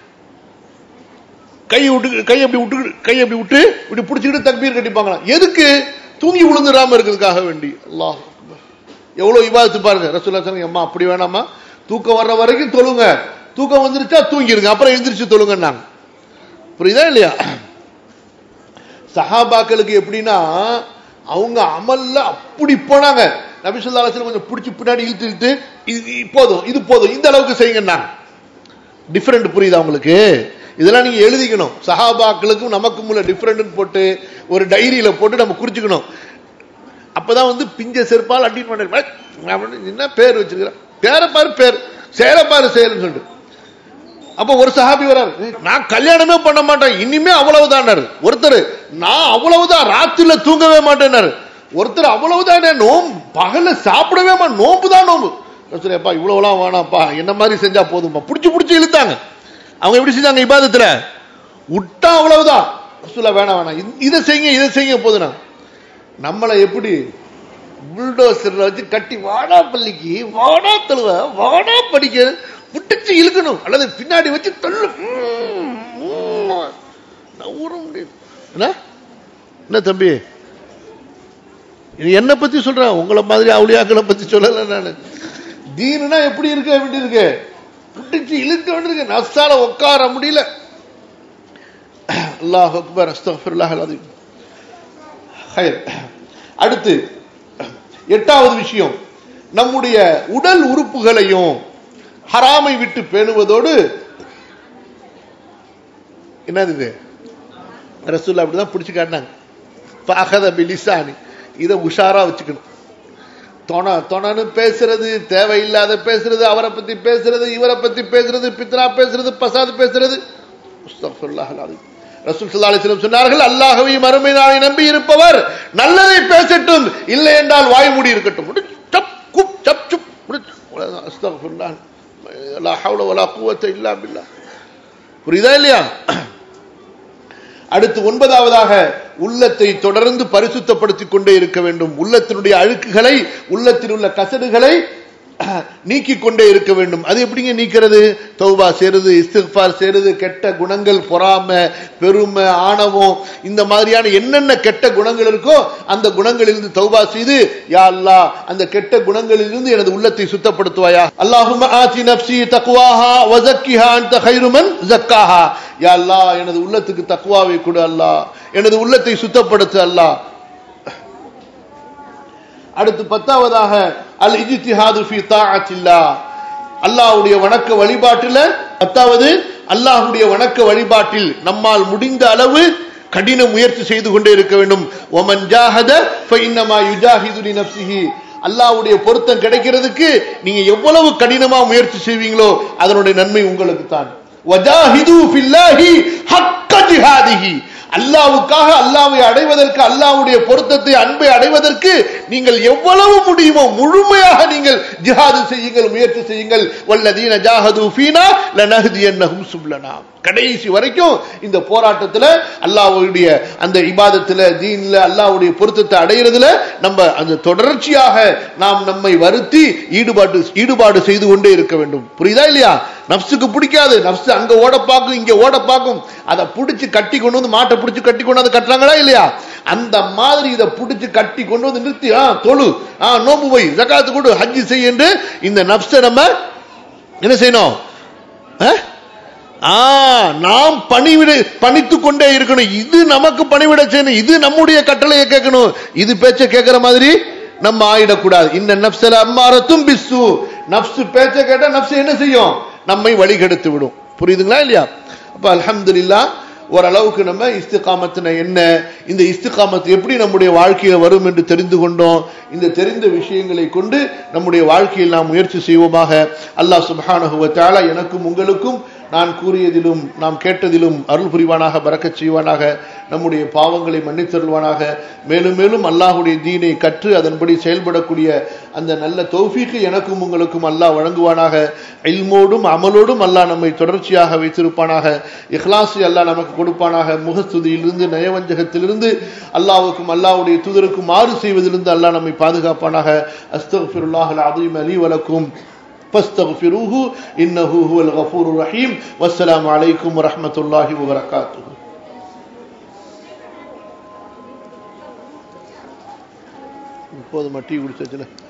கை விட்டு கை அப்படி விட்டு கை அப்படி விட்டு இப்படி பிடிச்சிக்கிட்டு தக்பீர் கட்டிப்பாங்களாம் எதுக்கு தூங்கி விழுந்துடாம இருக்கிறதுக்காக வேண்டி அல்லாஹ் எவ்வளவு இவாதத்து பாருங்க ரசூல்லா சொன்னாங்க அம்மா அப்படி வேணாமா தூக்கம் வர்ற வரைக்கும் தொழுங்க தூக்கம் வந்துருச்சா தூங்கிருங்க அப்புறம் எந்திரிச்சு தொழுங்கன்னாங்க புரியுதா இல்லையா சஹாபாக்களுக்கு எப்படின்னா அவங்க அமல்ல அப்படி போனாங்க நபிசுல்லா கொஞ்சம் பிடிச்சி பின்னாடி இழுத்து இழுத்து இது போதும் இது போதும் இந்த அளவுக்கு செய்யுங்கன்னாங்க டிஃபரெண்ட் புரியுதா உங்களுக்கு இதெல்லாம் நீங்க எழுதிக்கணும் சஹாபாக்களுக்கும் நமக்கும் உள்ள டிஃபரெண்ட் போட்டு ஒரு டைரியில போட்டு நம்ம குறிச்சுக்கணும் அப்பதான் வந்து பிஞ்ச செருப்பால் அட்டின் பண்ண என்ன பேர் வச்சிருக்கிறேன் பேரை பாரு பேர் செயலை பாரு செயல்னு சொல்லிட்டு அப்ப ஒரு சஹாபி வராரு நான் கல்யாணமே பண்ண மாட்டேன் இனிமே அவ்வளவுதான் ஒருத்தர் நான் அவ்வளவுதான் ராத்திரில தூங்கவே மாட்டேன்னாரு ஒருத்தர் அவ்வளவுதான் நோம்பு பகல்ல சாப்பிடவே மாட்டேன் நோம்பு தான் நோம்பு அப்பா இவ்வளவுலாம் வேணாம்ப்பா என்ன மாதிரி செஞ்சா போதும்பா புடிச்சு புடிச்சு இழுத்தாங்க அவங்க எப்படி செஞ்சாங்க இபாதத்துல விட்டா அவ்வளவுதான் சொல்ல வேணாம் வேணாம் இதை செய்யுங்க இதை செய்யுங்க போதுனா நம்மளை எப்படி புல்டோசர்ல வச்சு கட்டி வாடா பள்ளிக்கு வாடா தழுவ வாடா படிக்க விட்டுச்சு இழுக்கணும் அல்லது பின்னாடி வச்சு தள்ளு ஊற முடியும் என்ன தம்பி என்ன பத்தி சொல்றேன் உங்களை மாதிரி அவளியாக்களை பத்தி சொல்லல நான் தீனுனா எப்படி இருக்க வேண்டி இருக்கு பிடிச்சு இழுக்க வேண்டியிருக்கு நப்சால உட்கார முடியல அல்லாஹ் அக்பர் அஸ்தஃபிருல்லாஹ் அலதீம் அடுத்து எட்டாவது விஷயம் நம்முடைய உடல் உறுப்புகளையும் ஹராமை விட்டு பேணுவதோடு என்னது இது ரசூல்லா அப்படிதான் பிடிச்சு காட்டினாங்க பாகத பிலிசானி இதை உஷாரா வச்சுக்கணும் தொண தொணன்னு பேசுறது தேவையில்லாத பேசுறது அவரை பத்தி பேசுறது இவரை பத்தி பேசுறது பித்ரா பேசுறது பசாது பேசுறது ரசூல் சல்லா அலிஸ்லம் சொன்னார்கள் அல்லாஹவையும் அருமை நாளை நம்பி இருப்பவர் நல்லதை பேசட்டும் இல்லை என்றால் வாய் மூடி இருக்கட்டும் சப் குப் சப் சுப் புரியுதா இல்லையா அடுத்து ஒன்பதாவதாக உள்ளத்தை தொடர்ந்து பரிசுத்தப்படுத்திக் கொண்டே இருக்க வேண்டும் உள்ளத்தினுடைய அழுக்குகளை உள்ளத்தில் உள்ள கசடுகளை நீக்கிக் கொண்டே இருக்க வேண்டும் அது எப்படிங்க நீக்கிறது தௌபா செய்யறது இஸ்திஃபார் செய்யறது கெட்ட குணங்கள் பொறாமை பெருமை ஆணவம் இந்த மாதிரியான என்னென்ன கெட்ட குணங்கள் இருக்கோ அந்த குணங்களிலிருந்து தௌபா செய்து யா அல்லாஹ் அந்த கெட்ட குணங்களிலிருந்து எனது உள்ளத்தை சுத்தப்படுத்துவாயா அல்லாஹும்ம ஆதி நஃப்ஸி தக்வாஹா வ ஸக்கிஹா அன்த கைரு மன் ஸக்காஹா யா அல்லாஹ் எனது உள்ளத்துக்கு தக்வாவை கொடு அல்லாஹ் எனது உள்ளத்தை சுத்தப்படுத்து அல்லாஹ் அடுத்து பத்தாவதாக அல் இஜ்திஹாது ஃபி தாஅத்தில்லா அல்லாஹ்வுடைய வணக்க வழிபாட்டில் பத்தாவது அல்லாஹ்வுடைய வணக்க வழிபாட்டில் நம்மால் முடிந்த அளவு கடின முயற்சி செய்து கொண்டே இருக்க வேண்டும் ஒமன் ஜாஹத ஃபைன்னமா யுஜாஹிது லி நஃப்ஸிஹி அல்லாஹ்வுடைய பொருத்தம் கிடைக்கிறதுக்கு நீங்க எவ்வளவு கடினமா முயற்சி செய்வீங்களோ அதனுடைய நன்மை உங்களுக்கு தான் வஜாஹிது ஃபில்லாஹி ஹக்க ஜிஹாதிஹி அல்லாவுக்காக அல்லாவை அடைவதற்கு அல்லாவுடைய பொருத்தத்தை அன்பை அடைவதற்கு நீங்கள் எவ்வளவு முடியுமோ முழுமையாக நீங்கள் ஜிஹாது செய்யுங்கள் முயற்சி செய்யுங்கள் வல்லதீன ஜாஹது ஃபீனா லனஹ்தியன்னஹும் சுப்லனா கடைசி வரைக்கும் இந்த போராட்டத்துல அல்லாஹ்வுடைய அந்த இபாதத்துல தீன்ல அல்லாஹ்வுடைய பொருத்தத்தை அடையிறதுல நம்ம அந்த தொடர்ச்சியாக நாம் நம்மை வருத்தி ஈடுபாடு ஈடுபாடு செய்து கொண்டே இருக்க வேண்டும் புரியுதா இல்லையா நப்சுக்கு பிடிக்காது நப்சு அங்க ஓட பார்க்கும் இங்க ஓட பார்க்கும் அதை பிடிச்சு கட்டி கொண்டு வந்து மாட்டை பிடிச்சு கட்டி கொண்டு வந்து கட்டுறாங்களா இல்லையா அந்த மாதிரி இதை பிடிச்சு கட்டி கொண்டு வந்து நிறுத்தி ஆ தொழு ஆ நோம்பு போய் ஜகாத்து கொடு ஹஜ்ஜி செய் என்று இந்த நப்சை நம்ம என்ன செய்யணும் ஆ? ஆ நாம் பணிவிட பணித்து கொண்டே இருக்கணும் இது நமக்கு பணிவிட செய்யணும் இது நம்முடைய கட்டளையை கேட்கணும் இது பேச்ச கேட்கிற மாதிரி நம்ம ஆயிடக்கூடாது இந்த நப்சல அம்மாரத்தும் பிஸ்ஸு நப்சு பேச்ச கேட்டா நப்சு என்ன செய்யும் நம்மை வழிகெடுத்து விடும் புரியுதுங்களா இல்லையா அப்ப அல்ஹம்துலில்லாஹ் ஓரளவுக்கு நம்ம இஸ்திகாமத்தின என்ன இந்த இஸ்திகாமத்து எப்படி நம்முடைய வாழ்க்கையில் வரும் என்று தெரிந்து கொண்டோம் இந்த தெரிந்த விஷயங்களை கொண்டு நம்முடைய வாழ்க்கையில் நாம் முயற்சி செய்வோமாக அல்லாஹ் சுப்ஹானஹு வ தஆலா எனக்கும் உங்களுக்கும் நான் கூறியதிலும் நாம் கேட்டதிலும் அருள் புரிவானாக பறக்கச் செய்வானாக நம்முடைய பாவங்களை மன்னித்தருள்வானாக மேலும் மேலும் அல்லாஹுடைய தீனை கற்று அதன்படி செயல்படக்கூடிய அந்த நல்ல தௌஃபீக்கு எனக்கும் உங்களுக்கும் அல்லாஹ் வழங்குவானாக இல்மோடும் அமலோடும் அல்லாஹ் நம்மை தொடர்ச்சியாக வைத்திருப்பானாக இஹ்லாஸை அல்லாஹ் நமக்கு கொடுப்பானாக முகஸ்துதியிலிருந்து நயவஞ்சகத்திலிருந்து அல்லாஹ்வுக்கும் அல்லாஹ்வுடைய தூதருக்கும் மாறு செய்வதிலிருந்து அல்லாஹ் நம்மை பாதுகாப்பானாக அஸ்தக்ஃபிருல்லாஹ் அலீம் அலி வலக்கும் فاستغفروه إنه هو الغفور الرحيم والسلام عليكم ورحمة الله وبركاته இப்போது மட்டி குடிச்சாச்சுல